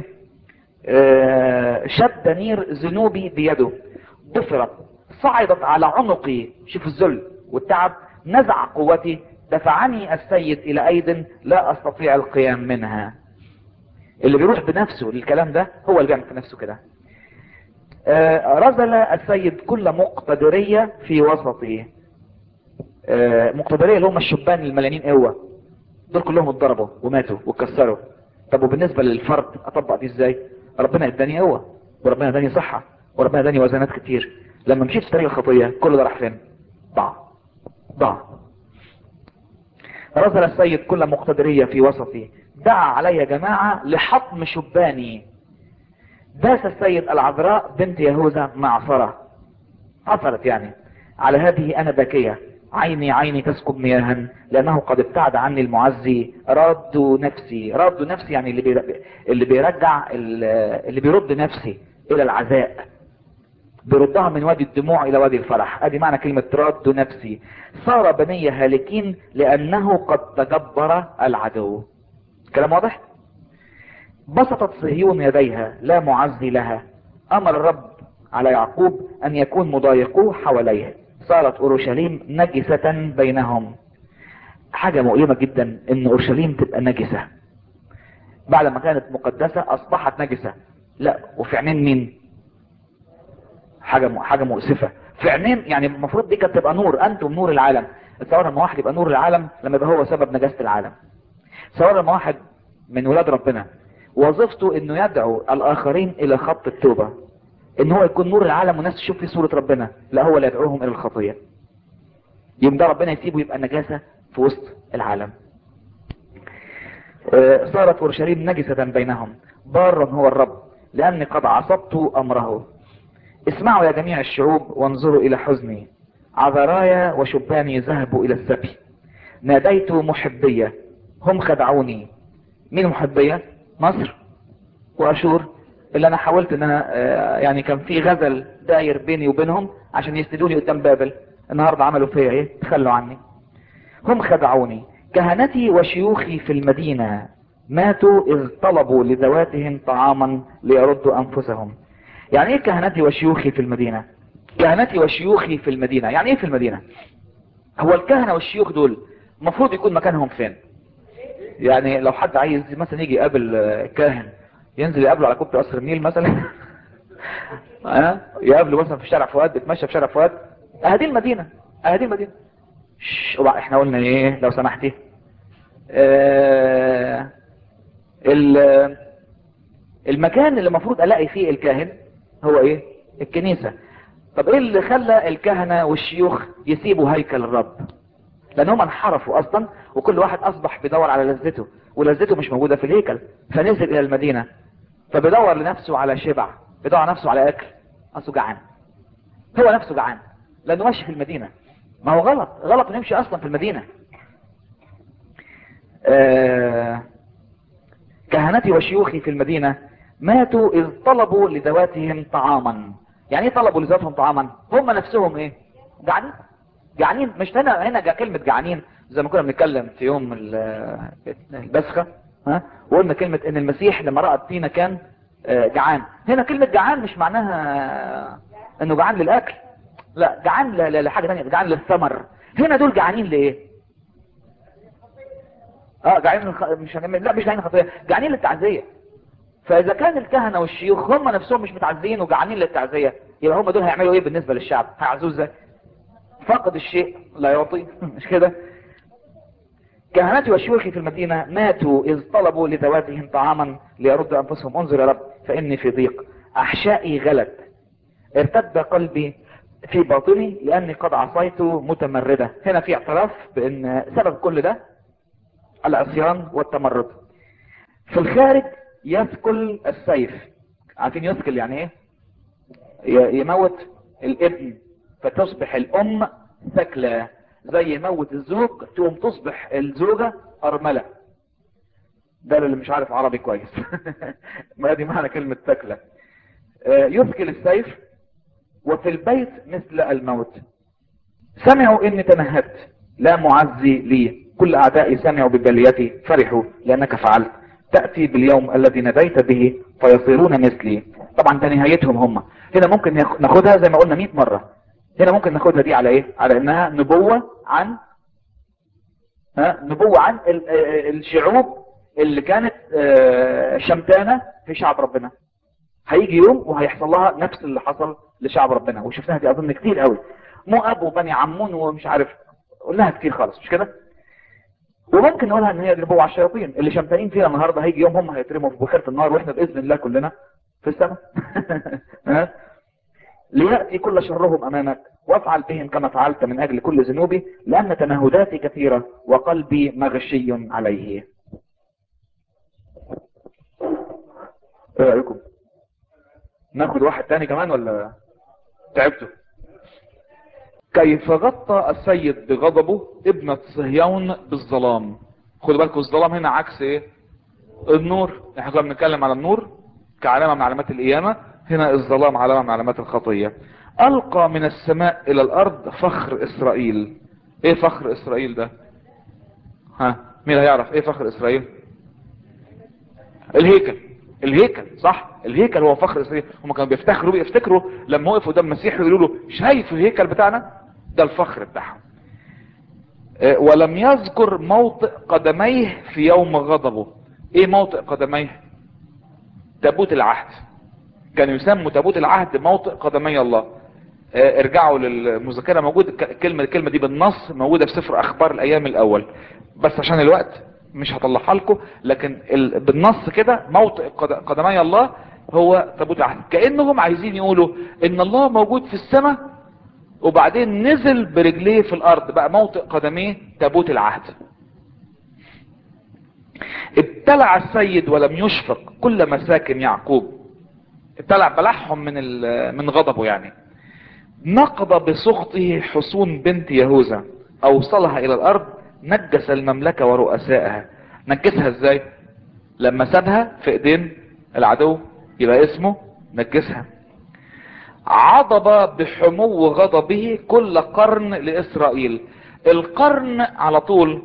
آه شد نير ذنوبي بيده ضفرت صعدت على عنقي شوف الذل والتعب نزع قوتي دفعني السيد الى ايد لا استطيع القيام منها اللي بيروح بنفسه للكلام ده هو اللي بيعمل في نفسه كده آه، رذل السيد كل مقتدرية في وسطه آه، مقتدرية اللي هم الشبان المليانين قوة دول كلهم اتضربوا وماتوا واتكسروا طب وبالنسبة للفرد اطبق دي ازاي ربنا اداني قوة وربنا اداني صحة وربنا اداني وزنات كتير لما مشيت في طريق الخطية كل ده راح فين ضاع ضاع رذل السيد كل مقتدرية في وسطي دعا علي جماعة لحطم شباني داس السيد العذراء بنت يهوذا معصرة عثرت يعني على هذه انا باكية عيني عيني تسكب مياها لانه قد ابتعد عني المعزي رد نفسي رد نفسي يعني اللي بير- اللي بيرجع ال- اللي بيرد نفسي الى العزاء بيردها من وادي الدموع الى وادي الفرح ادي معنى كلمة رد نفسي صار بني هالكين لانه قد تجبر العدو كلام واضح بسطت صهيون يديها لا معزي لها امر الرب على يعقوب ان يكون مضايقوه حواليه صارت اورشليم نجسة بينهم حاجة مؤلمة جدا ان اورشليم تبقى نجسة بعد ما كانت مقدسة اصبحت نجسة لا وفي عينين مين حاجة م... حاجة مؤسفة في عينين يعني المفروض دي كانت تبقى نور انتم نور العالم تصور لما واحد يبقى نور العالم لما يبقى هو سبب نجاسة العالم تصور لما واحد من ولاد ربنا وظيفته انه يدعو الاخرين الى خط التوبة ان هو يكون نور العالم والناس تشوف فيه صورة ربنا لا هو اللي يدعوهم الى الخطية يوم ده ربنا يسيبه يبقى نجاسة في وسط العالم آه، صارت اورشليم نجسة بينهم بارا هو الرب لاني قد عصبت امره اسمعوا يا جميع الشعوب وانظروا الى حزني عذرايا وشباني ذهبوا الى السبي ناديت محبية هم خدعوني مين محبية مصر واشور اللي انا حاولت ان انا آه، يعني كان في غزل داير بيني وبينهم عشان يسندوني قدام بابل النهاردة عملوا فيا ايه تخلوا عني هم خدعوني كهنتي وشيوخي في المدينة ماتوا اذ طلبوا لذواتهم طعاما ليردوا انفسهم يعني ايه كهنتي وشيوخي في المدينة كهنتي وشيوخي في المدينة يعني ايه في المدينة هو الكهنة والشيوخ دول المفروض يكون مكانهم فين يعني لو حد عايز مثلا يجي يقابل آه، كاهن ينزل يقابله على كوبري قصر النيل مثلا ها يقابله مثلا في شارع فؤاد بيتمشى في شارع فؤاد اهدي المدينة اهدي المدينة شش، وبقى احنا قلنا ايه لو سمحتي آه ال- المكان اللي المفروض الاقي فيه الكاهن هو ايه الكنيسة طب ايه اللي خلى الكهنة والشيوخ يسيبوا هيكل الرب لان هم انحرفوا اصلا وكل واحد اصبح بيدور على لذته ولذته مش موجودة في الهيكل فنزل الى المدينة فبيدور لنفسه على شبع بيدور على نفسه على اكل اصله جعان هو نفسه جعان لانه ماشي في المدينة ما هو غلط غلط انه يمشي اصلا في المدينة آه كهنتي وشيوخي في المدينة ماتوا إذ طلبوا لذواتهم طعاما يعني ايه طلبوا لذواتهم طعاما هم نفسهم ايه جعانين جعانين مش هنا هنا جا كلمة جعانين زي ما كنا بنتكلم في يوم ال- البسخة ها وقلنا كلمة ان المسيح لما رأى التينة كان آه، جعان هنا كلمة جعان مش معناها انه جعان للاكل لا جعان ل- ل- لحاجة تانية جعان للثمر هنا دول جعانين لايه اه جعانين للخ... مش هنعمل لا مش جعانين خطيه جعانين للتعزيه فاذا كان الكهنه والشيوخ هم نفسهم مش متعزيين وجعانين للتعزيه يبقى هم دول هيعملوا ايه بالنسبه للشعب هيعزوه ازاي فقد الشيء لا يعطي مش كده كهنتي وشيوخي في المدينة ماتوا إذ طلبوا لذواتهم طعاما ليردوا أنفسهم انظر يا رب فإني في ضيق أحشائي غلت ارتد قلبي في باطني لأني قد عصيت متمردة هنا في اعتراف بأن سبب كل ده العصيان والتمرد في الخارج يثكل السيف عارفين يثكل يعني ايه ي- يموت الابن فتصبح الام ثكلى زي يموت الزوج تقوم تصبح الزوجة ارملة ده اللي مش عارف عربي كويس ما دي معنى كلمة ثكلى آه، يثكل السيف وفي البيت مثل الموت سمعوا اني تنهدت لا معزي لي كل اعدائي سمعوا ببليتي فرحوا لانك فعلت تأتي باليوم الذي نديت به فيصيرون مثلي طبعا ده نهايتهم هم هنا ممكن ياخ- ناخدها زي ما قلنا 100 مرة هنا ممكن ناخدها دي على ايه على انها نبوة عن ها نبوة عن ال- آه، الشعوب اللي كانت آه، شمتانة في شعب ربنا هيجي يوم وهيحصل لها نفس اللي حصل لشعب ربنا وشفناها دي اظن كتير قوي مؤاب وبني عمون ومش عارف قلناها كتير خالص مش كده وممكن نقولها ان هي دي نبوة على الشياطين اللي شمتانين فيها النهارده هيجي يوم هم هيترموا في بخيرة النار واحنا باذن الله كلنا في السماء ها؟ ليأتي كل شرهم امامك وافعل بهم كما فعلت من اجل كل ذنوبي لان تنهداتي كثيرة وقلبي مغشي عليه ايه رايكم ناخد واحد تاني كمان ولا تعبتوا كيف غطى السيد بغضبه ابنة صهيون بالظلام خدوا بالكم الظلام هنا عكس ايه النور احنا كنا بنتكلم على النور كعلامة من علامات القيامة هنا الظلام علامة من علامات الخطية القى من السماء الى الارض فخر اسرائيل ايه فخر اسرائيل ده ها مين هيعرف ايه فخر اسرائيل الهيكل الهيكل صح الهيكل هو فخر اسرائيل هم كانوا بيفتخروا بيفتكروا لما وقفوا قدام المسيح يقولوا له شايف الهيكل بتاعنا ده الفخر بتاعهم آه، ولم يذكر موطئ قدميه في يوم غضبه ايه موطئ قدميه تابوت العهد كانوا يسموا تابوت العهد موطئ قدمي الله آه، ارجعوا للمذكره موجود ك- كلمه الكلمه دي بالنص موجوده في سفر اخبار الايام الاول بس عشان الوقت مش هطلعها لكم لكن ال... بالنص كده موطئ قد... قدمي الله هو تابوت العهد كانهم عايزين يقولوا ان الله موجود في السماء وبعدين نزل برجليه في الارض بقى موطئ قدميه تابوت العهد ابتلع السيد ولم يشفق كل مساكن يعقوب ابتلع بلعهم من ال- من غضبه يعني نقض بسخطه حصون بنت يهوذا اوصلها الى الارض نجس المملكة ورؤسائها نجسها ازاي لما سابها في ايدين العدو يبقى اسمه نجسها عضب بحمو غضبه كل قرن لاسرائيل القرن على طول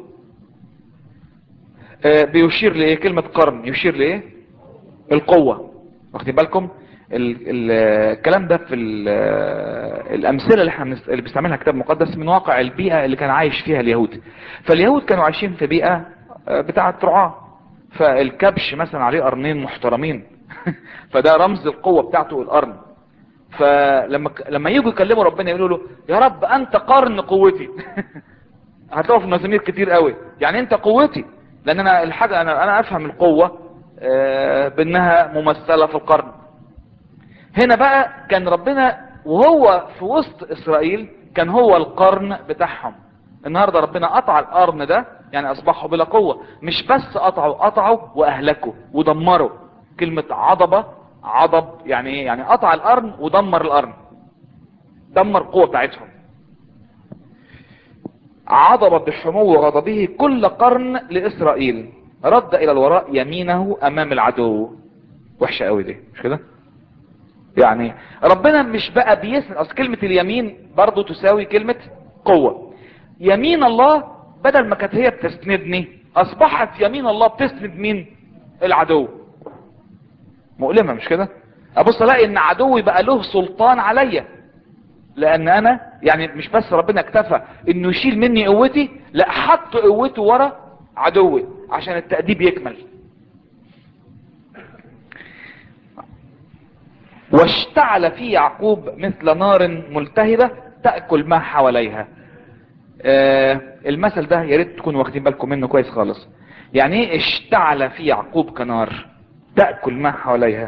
آه، بيشير لايه كلمة قرن يشير لايه القوة واخدين بالكم ال ال الكلام ده في ال الامثله اللي احنا بنست- اللي بيستعملها الكتاب المقدس من واقع البيئه اللي كان عايش فيها اليهود فاليهود كانوا عايشين في بيئه آه، بتاعه رعاه فالكبش مثلا عليه قرنين محترمين فده رمز القوه بتاعته القرن فلما ك- لما يجوا يكلموا ربنا يقولوا له يا رب انت قرن قوتي هتلاقوا في المزامير كتير قوي يعني انت قوتي لان انا الحاجه انا انا افهم القوه آه، بانها ممثله في القرن هنا بقى كان ربنا وهو في وسط اسرائيل كان هو القرن بتاعهم النهارده ربنا قطع القرن ده يعني اصبحوا بلا قوه مش بس قطعوا قطعوا واهلكوا ودمروا كلمه عضبه عضب يعني ايه يعني قطع القرن ودمر القرن دمر القوه بتاعتهم عضب بحمو غضبه كل قرن لاسرائيل رد الى الوراء يمينه امام العدو وحشة قوي دي مش كده يعني ربنا مش بقى بيسند اصل كلمة اليمين برضو تساوي كلمة قوة يمين الله بدل ما كانت هي بتسندني اصبحت يمين الله بتسند مين العدو مؤلمة مش كده ابص الاقي ان عدوي بقى له سلطان عليا لان انا يعني مش بس ربنا اكتفى انه يشيل مني قوتي لا حط قوته ورا عدوي عشان التأديب يكمل واشتعل في يعقوب مثل نار ملتهبة تأكل ما حواليها آه المثل ده يا ريت تكونوا واخدين بالكم منه كويس خالص يعني ايه اشتعل في يعقوب كنار تأكل ما حواليها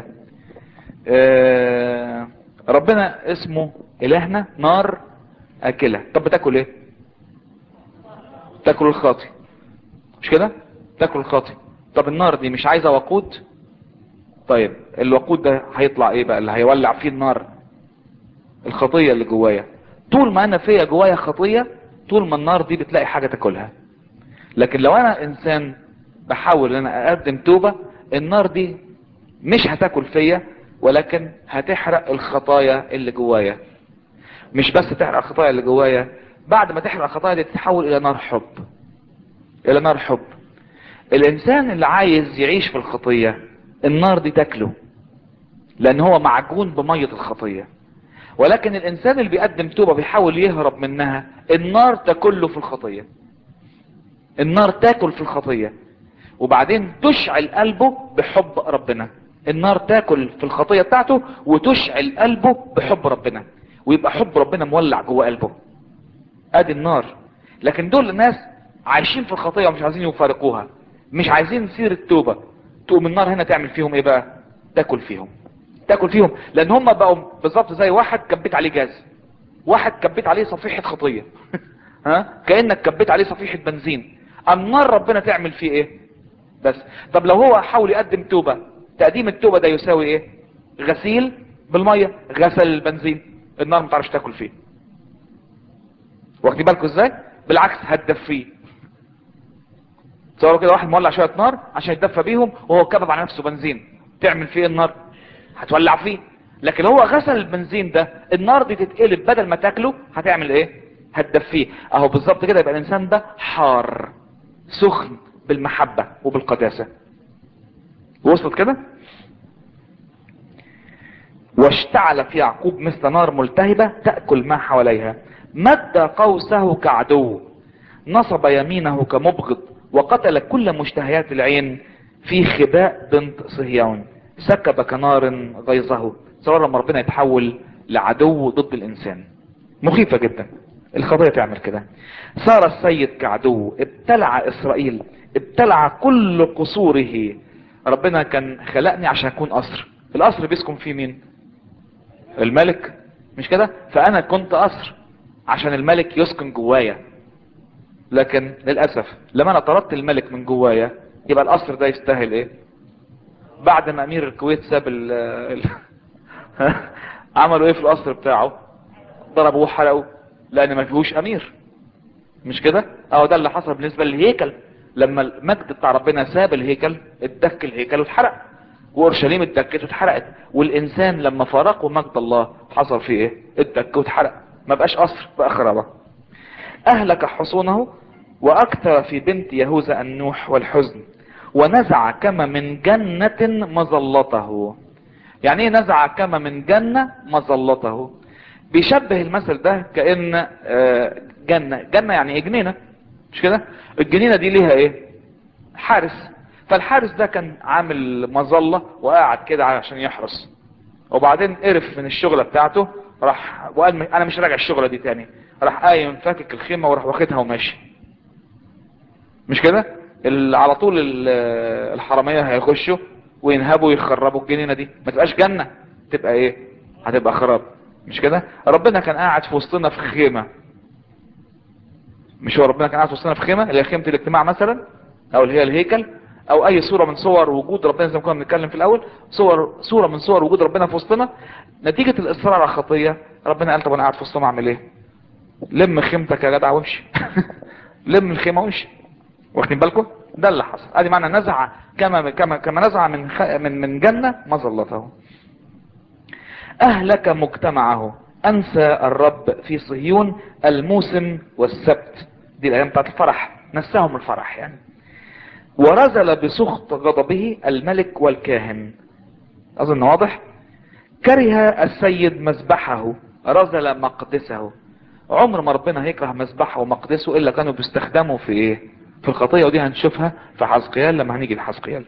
آه ربنا اسمه الهنا نار اكلة طب بتاكل ايه تاكل الخاطي مش كده تاكل الخاطي طب النار دي مش عايزة وقود طيب الوقود ده هيطلع ايه بقى اللي هيولع فيه النار الخطية اللي جوايا طول ما انا فيا جوايا خطية طول ما النار دي بتلاقي حاجة تاكلها لكن لو انا انسان بحاول ان انا اقدم توبة النار دي مش هتاكل فيا ولكن هتحرق الخطايا اللي جوايا مش بس تحرق الخطايا اللي جوايا بعد ما تحرق الخطايا دي تتحول الى نار حب الى نار حب الانسان اللي عايز يعيش في الخطية النار دي تاكله لان هو معجون بمية الخطية ولكن الانسان اللي بيقدم توبة بيحاول يهرب منها النار تاكله في الخطية النار تاكل في الخطية وبعدين تشعل قلبه بحب ربنا النار تاكل في الخطية بتاعته وتشعل قلبه بحب ربنا ويبقى حب ربنا مولع جوه قلبه ادي النار لكن دول الناس عايشين في الخطية ومش عايزين يفارقوها مش عايزين سير التوبة تقوم النار هنا تعمل فيهم ايه بقى تاكل فيهم تاكل فيهم لان هم بقوا بالظبط زي واحد كبيت عليه جاز واحد كبيت عليه صفيحة خطية ها كأنك كبيت عليه صفيحة بنزين النار ربنا تعمل فيه ايه بس طب لو هو حاول يقدم توبة تقديم التوبة ده يساوي ايه غسيل بالمية غسل البنزين النار ما تعرفش تاكل فيه واخدين بالكم ازاي بالعكس هتدفيه تصوروا كده واحد مولع شوية نار عشان يتدفى بيهم وهو كبب على نفسه بنزين تعمل فيه النار هتولع فيه لكن هو غسل البنزين ده النار دي تتقلب بدل ما تاكله هتعمل ايه هتدفيه اهو بالظبط كده يبقى الانسان ده حار سخن بالمحبة وبالقداسة وصلت كده واشتعل في يعقوب مثل نار ملتهبة تأكل ما حواليها مد قوسه كعدو نصب يمينه كمبغض وقتل كل مشتهيات العين في خباء بنت صهيون سكب كنار غيظه صار لما ربنا يتحول لعدو ضد الانسان مخيفة جدا الخطية تعمل كده صار السيد كعدو ابتلع اسرائيل ابتلع كل قصوره ربنا كان خلقني عشان اكون قصر القصر بيسكن فيه مين الملك مش كده فانا كنت قصر عشان الملك يسكن جوايا لكن للأسف لما انا طردت الملك من جوايا يبقى القصر ده يستاهل ايه بعد ما امير الكويت ساب ال ال عملوا ايه في القصر بتاعه ضربوه وحرقوه لان ما فيهوش امير مش كده اهو ده اللي حصل بالنسبة للهيكل لما المجد بتاع ربنا ساب الهيكل اتدك الهيكل واتحرق واورشليم اتدكت واتحرقت والانسان لما فارقوا مجد الله حصل فيه ايه اتدك واتحرق ما بقاش قصر بقى خرابه اهلك حصونه واكثر في بنت يهوذا النوح والحزن ونزع كما من جنة مظلته يعني ايه نزع كما من جنة مظلته بيشبه المثل ده كأن جنة جنة يعني ايه جنينة مش كده الجنينة دي ليها ايه حارس فالحارس ده كان عامل مظلة وقاعد كده عشان يحرس وبعدين قرف من الشغلة بتاعته راح وقال انا مش راجع الشغلة دي تاني راح قايم فاكك الخيمة وراح واخدها وماشي مش كده على طول الحرامية هيخشوا وينهبوا ويخربوا الجنينة دي ما تبقاش جنة تبقى ايه هتبقى خراب مش كده ربنا كان قاعد في وسطنا في خيمة مش هو ربنا كان قاعد في وسطنا في خيمة اللي هي خيمة الاجتماع مثلا او اللي هي الهيكل او اي صورة من صور وجود ربنا زي ما كنا بنتكلم في الاول صور صورة من صور وجود ربنا في وسطنا نتيجة الاصرار على الخطية ربنا قال طب انا قاعد في وسطهم اعمل ايه لم خيمتك يا جدع وامشي لم الخيمة وامشي واخدين بالكم ده اللي حصل ادي معنى نزع كما كما كما نزع من خ... من من جنه مظلته اهلك مجتمعه انسى الرب في صهيون الموسم والسبت دي الايام بتاعت الفرح نساهم الفرح يعني ورزل بسخط غضبه الملك والكاهن اظن واضح كره السيد مذبحه رزل مقدسه عمر ما ربنا هيكره مذبحه ومقدسه الا كانوا بيستخدموا في ايه في الخطيه ودي هنشوفها في حزقيال لما هنيجي لحزقيال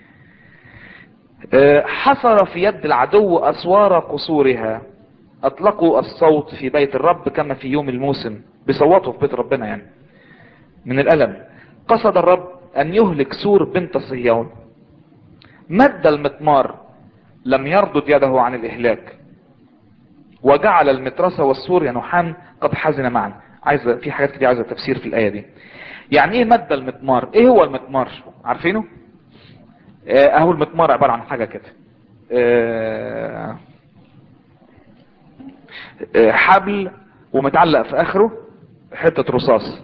حصر في يد العدو اسوار قصورها اطلقوا الصوت في بيت الرب كما في يوم الموسم بصوتوا في بيت ربنا يعني من الالم قصد الرب ان يهلك سور بنت صهيون مد المطمار لم يردد يده عن الاهلاك وجعل المترسة والسور ينوحان قد حزن معا عايزة في حاجات كتير عايزة تفسير في الآية دي يعني ايه مد المطمار ايه هو المطمار عارفينه اه اهو المطمار عبارة عن حاجة كده اه اه حبل ومتعلق في اخره حتة رصاص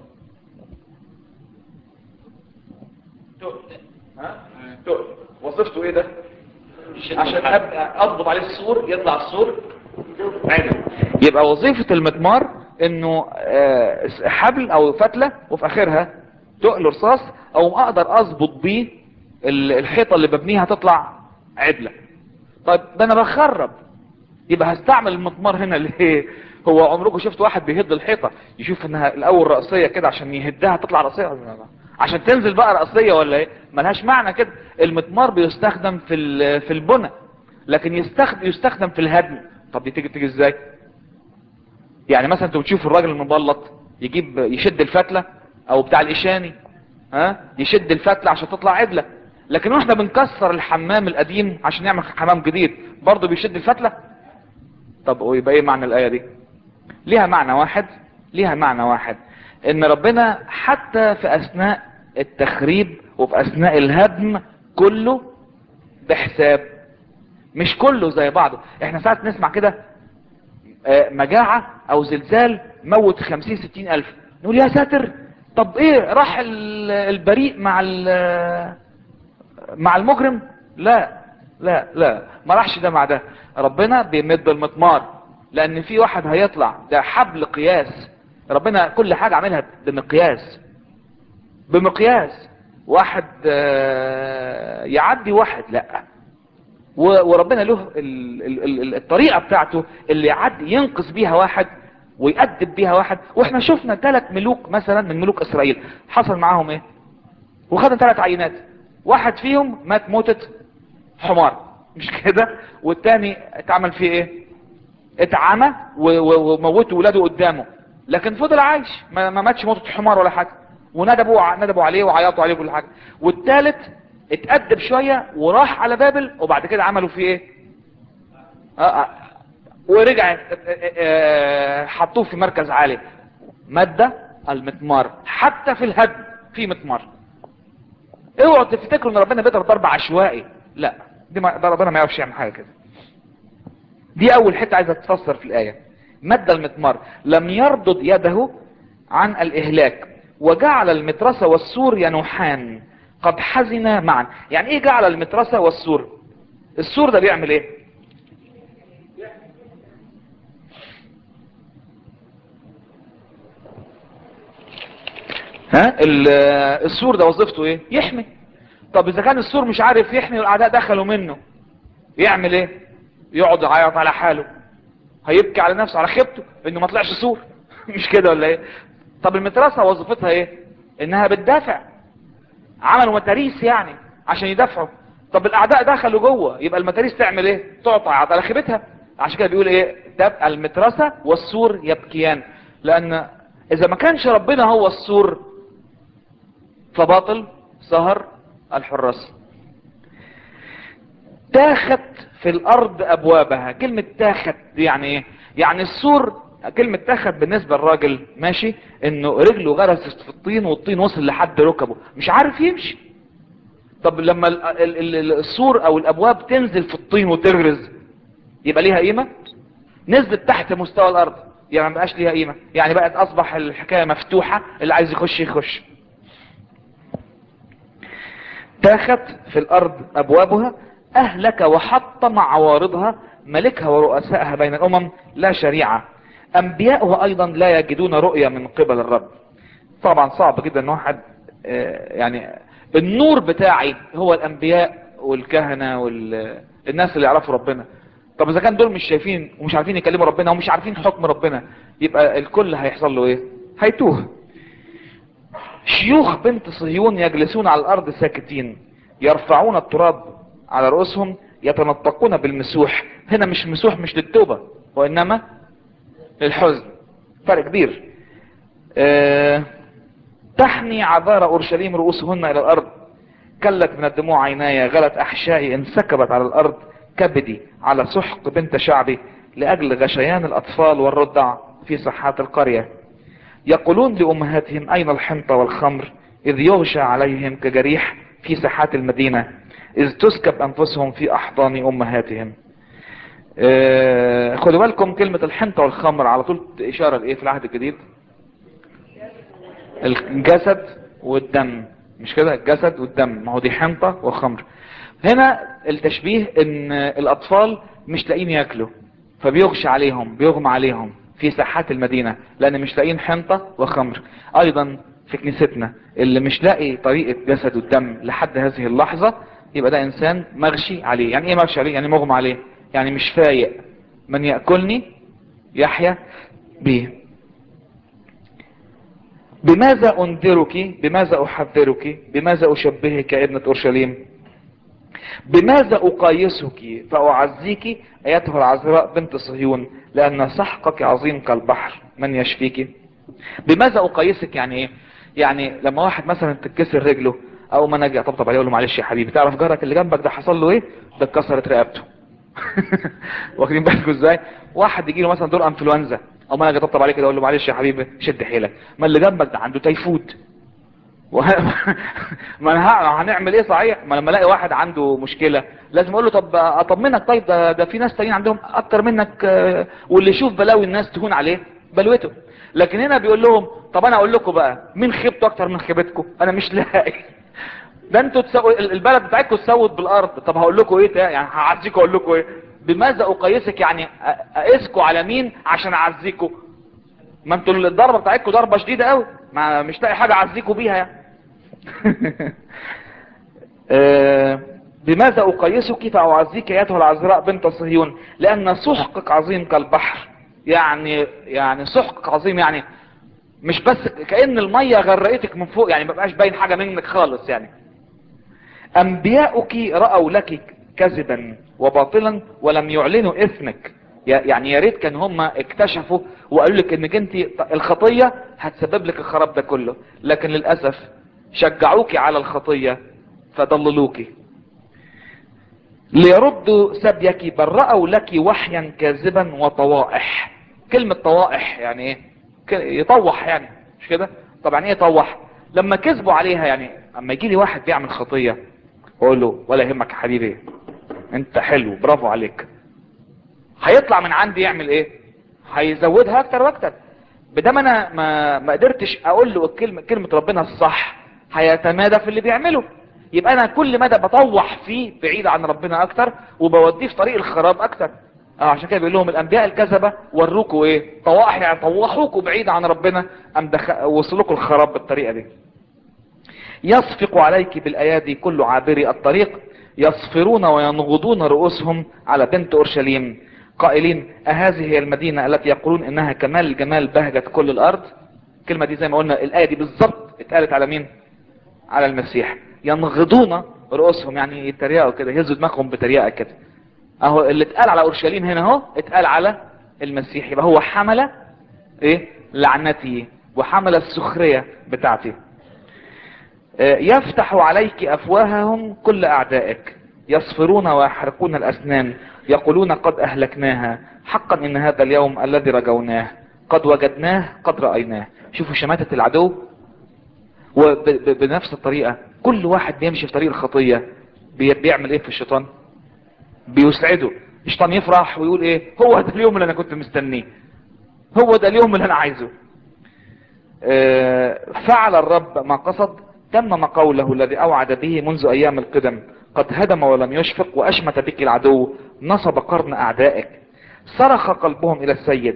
وظيفته ايه ده عشان ابقى اضبط عليه السور يطلع السور عدل يبقى وظيفة المطمار انه حبل او فتلة وفي اخرها تقل رصاص او اقدر اظبط بيه الحيطة اللي ببنيها تطلع عدلة طيب ده انا بخرب يبقى هستعمل المطمار هنا ليه هو عمركم شفت واحد بيهد الحيطة يشوف انها الاول رأسية كده عشان يهدها تطلع رأسية عشان تنزل بقى رأسية ولا ايه ملهاش معنى كده المطمار بيستخدم في في البنى لكن يستخدم يستخدم في الهدم طب دي تيجي تيجي ازاي يعني مثلا انت بتشوف الراجل المبلط يجيب يشد الفتلة او بتاع الاشاني ها يشد الفتلة عشان تطلع عدلة لكن واحنا بنكسر الحمام القديم عشان نعمل حمام جديد برضه بيشد الفتلة طب ويبقى ايه معنى الاية دي ليها معنى واحد ليها معنى واحد ان ربنا حتى في اثناء التخريب وفي اثناء الهدم كله بحساب مش كله زي بعضه احنا ساعات نسمع كده مجاعة او زلزال موت خمسين ستين الف نقول يا ساتر طب ايه راح البريء مع مع المجرم لا لا لا ما راحش ده مع ده ربنا بيمد المطمار لان في واحد هيطلع ده حبل قياس ربنا كل حاجة عاملها بمقياس بمقياس واحد يعدي واحد لا وربنا له الطريقة بتاعته اللي يعدي ينقذ بيها واحد ويأدب بيها واحد واحنا شفنا ثلاث ملوك مثلا من ملوك اسرائيل حصل معاهم ايه وخدنا ثلاث عينات واحد فيهم مات موتة حمار مش كده والتاني اتعمل فيه ايه اتعمى وموتوا ولاده قدامه لكن فضل عايش ما ماتش موتة حمار ولا حاجة وندبوا ندبوا عليه وعيطوا عليه كل حاجة والثالث اتأدب شوية وراح على بابل وبعد كده عملوا فيه ايه آه آه ورجع آه حطوه في مركز عالي مادة المطمار حتى في الهدم في مطمار اوعوا تفتكروا ان ربنا بيضرب ضرب عشوائي لا دي ما ربنا ما يعرفش يعمل حاجة كده دي اول حتة عايزة تفسر في الاية مد المطمار لم يردد يده عن الاهلاك وجعل المترسة والسور ينوحان قد حزن معا يعني ايه جعل المترسة والسور السور ده بيعمل ايه ها السور ده وظيفته ايه يحمي طب اذا كان السور مش عارف يحمي والاعداء دخلوا منه يعمل ايه يقعد يعيط على حاله هيبكي على نفسه على خيبته انه ما طلعش سور مش كده ولا ايه طب المترسة وظيفتها ايه انها بتدافع عملوا متاريس يعني عشان يدافعوا طب الاعداء دخلوا جوه يبقى المتاريس تعمل ايه تقطع على خيبتها عشان كده بيقول ايه ده المترسة والسور يبكيان لان اذا ما كانش ربنا هو السور فباطل سهر الحراس تاخت في الارض ابوابها كلمة تاخت دي يعني ايه يعني السور كلمة تاخت بالنسبة للراجل ماشي انه رجله غرست في الطين والطين وصل لحد ركبه مش عارف يمشي طب لما ال ال ال السور او الابواب تنزل في الطين وتغرز يبقى ليها قيمة نزلت تحت مستوى الارض يعني ما بقاش ليها قيمة يعني بقت اصبح الحكاية مفتوحة اللي عايز يخش يخش تاخت في الارض ابوابها اهلك وحطم عوارضها ملكها ورؤسائها بين الامم لا شريعة انبياؤها ايضا لا يجدون رؤية من قبل الرب طبعا صعب جدا ان واحد آه، يعني النور بتاعي هو الانبياء والكهنة والناس اللي يعرفوا ربنا طب اذا كان دول مش شايفين ومش عارفين يكلموا ربنا ومش عارفين حكم ربنا يبقى الكل هيحصل له ايه هيتوه شيوخ بنت صهيون يجلسون على الارض ساكتين يرفعون التراب على رؤوسهم يتنطقون بالمسوح هنا مش مسوح مش للتوبة وانما للحزن فرق كبير آه، تحني عذار اورشليم رؤوسهن الى الارض كلت من الدموع عيناي غلت احشائي انسكبت على الارض كبدي على سحق بنت شعبي لاجل غشيان الاطفال والرضع في ساحات القرية يقولون لامهاتهم اين الحنطة والخمر اذ يغشى عليهم كجريح في ساحات المدينة اذ تسكب انفسهم في احضان امهاتهم آه، خدوا بالكم كلمة الحنطة والخمر على طول اشارة لايه في العهد الجديد الجسد والدم مش كده الجسد والدم ما هو دي حنطة وخمر هنا التشبيه ان الاطفال مش لاقيين ياكلوا فبيغشى عليهم بيغمى عليهم في ساحات المدينة لان مش لاقيين حنطة وخمر ايضا في كنيستنا اللي مش لاقي طريقة جسد والدم لحد هذه اللحظة يبقى ده انسان مغشي عليه يعني ايه مغشي عليه يعني مغمى عليه يعني مش فايق من يأكلني يحيا به بماذا انذرك بماذا احذرك بماذا اشبهك يا ابنة اورشليم بماذا اقايسك فاعزيك ايتها العذراء بنت صهيون لان سحقك عظيم كالبحر من يشفيك بماذا اقايسك يعني ايه يعني لما واحد مثلا تتكسر رجله او ما انا اجي اطبطب عليه اقول له معلش يا حبيبي تعرف جارك اللي جنبك ده حصل له ايه ده اتكسرت رقبته واخدين بالكم ازاي واحد يجي له مثلا دور انفلونزا او ما انا اجي اطبطب عليه كده اقول له معلش يا حبيبي شد حيلك ما اللي جنبك ده عنده تيفود و... ما انا ه- هنعمل ايه صحيح ما لما الاقي واحد عنده مشكلة لازم اقول له طب اطمنك طيب ده, ده في ناس تانيين عندهم اكتر منك آه، واللي يشوف بلاوي الناس تهون عليه بلوته لكن هنا بيقول لهم طب انا اقول لكم بقى مين خيبته اكتر من خيبتكم انا مش لاقي ده انتوا تسو... البلد بتاعتكم تسود بالارض طب هقول لكم ايه تا- يعني هعزيكم اقول لكم ايه بماذا اقيسك يعني أ- اقيسكم على مين عشان اعزيكم ما انتوا الضربه بتاعتكم ضربه شديده قوي ما مش لاقي حاجه اعزيكم بيها يعني آه، بماذا اقيسك فاعزيك ايتها العذراء بنت صهيون لان سحقك عظيم كالبحر يعني يعني سحقك عظيم يعني مش بس كأن المية غرقتك من فوق يعني ما بقاش باين حاجة منك خالص يعني انبياؤك رأوا لك كذبا وباطلا ولم يعلنوا اثمك يا- يعني يا ريت كان هم اكتشفوا وقالوا لك انك انت الخطية هتسبب لك الخراب ده كله لكن للأسف شجعوك على الخطية فضللوك ليردوا سبيك بل رأوا لك وحيا كاذبا وطوائح كلمة طوائح يعني ايه ك- يطوح يعني مش كده طبعا ايه يطوح لما كذبوا عليها يعني اما يجي لي واحد بيعمل خطية اقول له ولا يهمك يا حبيبي انت حلو برافو عليك هيطلع من عندي يعمل ايه هيزودها اكتر واكتر بدام انا ما ما قدرتش اقول له الكلمه كلمه ربنا الصح هيتمادى في اللي بيعمله يبقى انا كل مدى بطوح فيه بعيد عن ربنا اكتر وبوديه في طريق الخراب اكتر اه عشان كده بيقول لهم الانبياء الكذبه وروكوا ايه طوائح يعني طوحوكوا بعيد عن ربنا ام دخ... وصلوكوا الخراب بالطريقه دي يصفق عليك بالايادي كل عابري الطريق يصفرون وينغضون رؤوسهم على بنت اورشليم قائلين اهذه هي المدينة التي يقولون انها كمال الجمال بهجت كل الارض الكلمة دي زي ما قلنا الاية دي بالظبط اتقالت على مين على المسيح ينغضون رؤوسهم يعني يتريقوا كده يهزوا دماغهم بتريقة كده اهو اللي اتقال على اورشليم هنا اهو اتقال على المسيح يبقى هو حمل ايه لعنتي وحمل السخرية بتاعتي يفتح عليك افواههم كل اعدائك يصفرون ويحرقون الاسنان يقولون قد اهلكناها حقا ان هذا اليوم الذي رجوناه قد وجدناه قد رأيناه شوفوا شماتة العدو وبنفس الطريقة كل واحد بيمشي في طريق الخطية بي- بيعمل ايه في الشيطان بيسعده الشيطان يفرح ويقول ايه هو ده اليوم اللي انا كنت مستنيه هو ده اليوم اللي انا عايزه آه، فعل الرب ما قصد تمم قوله الذي اوعد به منذ ايام القدم قد هدم ولم يشفق واشمت بك العدو نصب قرن اعدائك صرخ قلبهم الى السيد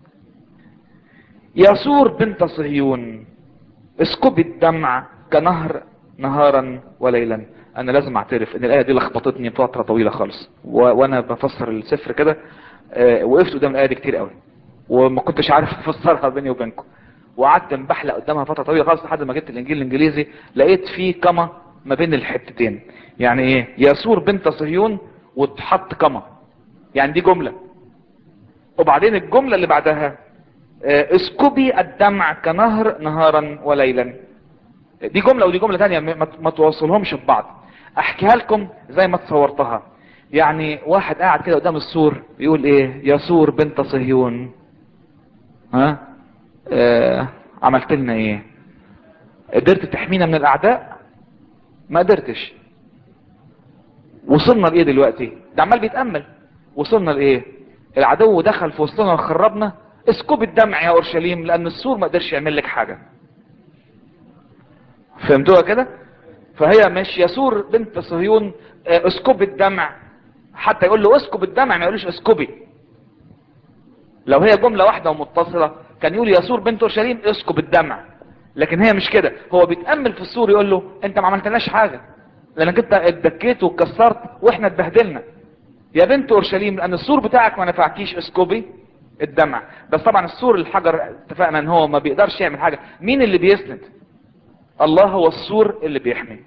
يسور بنت صهيون اسكبي الدمع كنهر نهارا وليلا انا لازم اعترف ان الايه دي لخبطتني فتره طويله خالص و... وانا بفسر السفر كده آه وقفت قدام الايه دي كتير قوي وما كنتش عارف افسرها بيني وبينكم وقعدت مبحلق قدامها فتره طويله خالص لحد ما جبت الانجيل الانجليزي لقيت فيه كما ما بين الحتتين يعني ايه يسور بنت صهيون وتحط كما يعني دي جمله وبعدين الجمله اللي بعدها آه اسكبي الدمع كنهر نهارا وليلا دي جملة ودي جملة تانية ما ما توصلهمش ببعض احكيها لكم زي ما تصورتها يعني واحد قاعد كده قدام السور يقول ايه يا سور بنت صهيون ها آه عملت لنا ايه قدرت تحمينا من الاعداء ما قدرتش وصلنا لايه دلوقتي ده عمال بيتامل وصلنا لايه العدو دخل في وسطنا وخربنا اسكب الدمع يا اورشليم لان السور ما قدرش يعمل لك حاجه فهمتوها كده فهي مش يسور بنت صهيون اسكب الدمع حتى يقول له اسكب الدمع ما يقولش اسكبي لو هي جملة واحدة ومتصلة كان يقول يسور بنت اورشليم اسكب الدمع لكن هي مش كده هو بيتأمل في السور يقول له انت ما عملتناش حاجة لانك انت اتدكيت واتكسرت واحنا اتبهدلنا يا بنت اورشليم لان السور بتاعك ما نفعكيش اسكبي الدمع بس طبعا السور الحجر اتفقنا ان هو ما بيقدرش يعمل حاجة مين اللي بيسند الله هو السور اللي بيحمي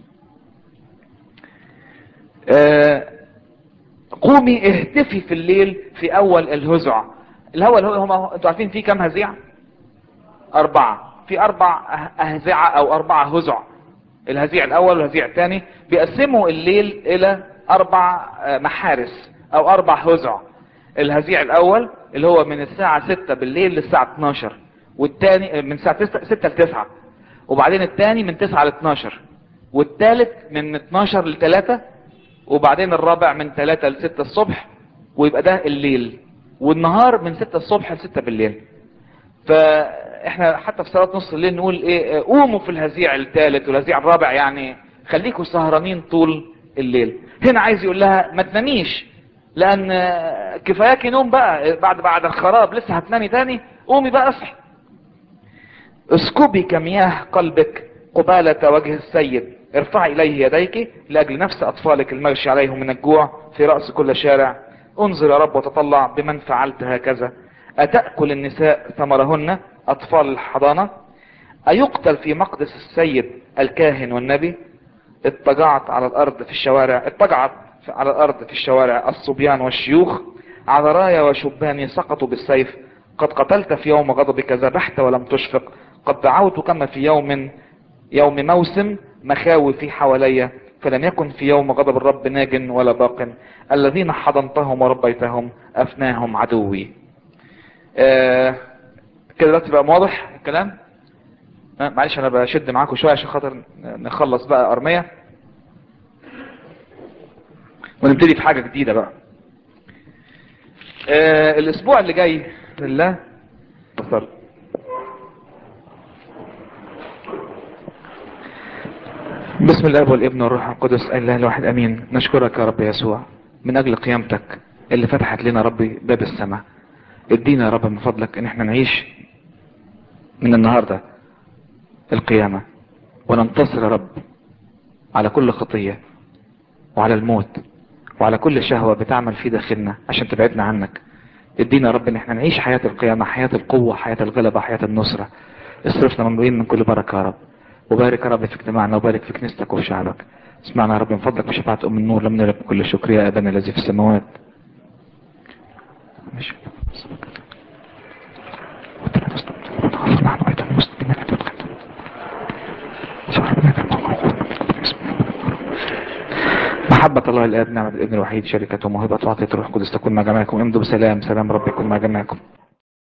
آه قومي اهتفي في الليل في اول الهزع الهوى هم انتوا عارفين في كم هزيع اربعة في اربع اهزعة او اربع هزع الهزيع الاول والهزيع الثاني بيقسموا الليل الى اربع محارس او اربع هزع الهزيع الاول اللي هو من الساعة 6 بالليل للساعة 12 والثاني من الساعة 6 ل 9 وبعدين الثاني من 9 ل 12 والثالث من 12 ل 3 وبعدين الرابع من 3 ل 6 الصبح ويبقى ده الليل والنهار من 6 الصبح ل 6 بالليل فاحنا حتى في صلاة نص الليل نقول ايه قوموا في الهزيع الثالث والهزيع الرابع يعني خليكوا سهرانين طول الليل هنا عايز يقول لها ما تناميش لان كفاياكي نوم بقى بعد بعد الخراب لسه هتنامي تاني قومي بقى اصحي اسكبي كمياه قلبك قبالة وجه السيد ارفعي اليه يديك لاجل نفس اطفالك المغشي عليهم من الجوع في رأس كل شارع انظر يا رب وتطلع بمن فعلت هكذا اتأكل النساء ثمرهن اطفال الحضانة ايقتل في مقدس السيد الكاهن والنبي اضطجعت على الارض في الشوارع اضطجعت على الارض في الشوارع الصبيان والشيوخ عذرايا وشبان سقطوا بالسيف قد قتلت في يوم غضبك ذبحت ولم تشفق قد دعوت كما في يوم يوم موسم مخاوفي حوالي فلم يكن في يوم غضب الرب ناج ولا باق الذين حضنتهم وربيتهم افناهم عدوي آه كده دلوقتي بقى واضح الكلام آه معلش انا بشد معاكم شويه عشان خاطر نخلص بقى ارميه ونبتدي في حاجه جديده بقى آه الاسبوع اللي جاي لله بصر بسم الله والابن والروح القدس اله الواحد امين نشكرك يا رب يسوع من اجل قيامتك اللي فتحت لنا ربي باب السماء ادينا يا رب من فضلك ان احنا نعيش من النهاردة القيامة وننتصر يا رب على كل خطية وعلى الموت وعلى كل شهوة بتعمل في داخلنا عشان تبعدنا عنك ادينا يا رب ان احنا نعيش حياة القيامة حياة القوة حياة الغلبة حياة النصرة اصرفنا مملوئين من كل بركة يا رب وبارك يا رب في اجتماعنا وبارك في كنيستك وفي شعبك اسمعنا يا رب من فضلك بشفاعة ام النور لم نرب كل شكر يا ابانا الذي في السماوات ماشي محبة الله الآب نعمة الابن الوحيد شركة وموهبة وعطية الروح القدس تكون مع جميعكم امضوا بسلام سلام رب يكون مع جميعكم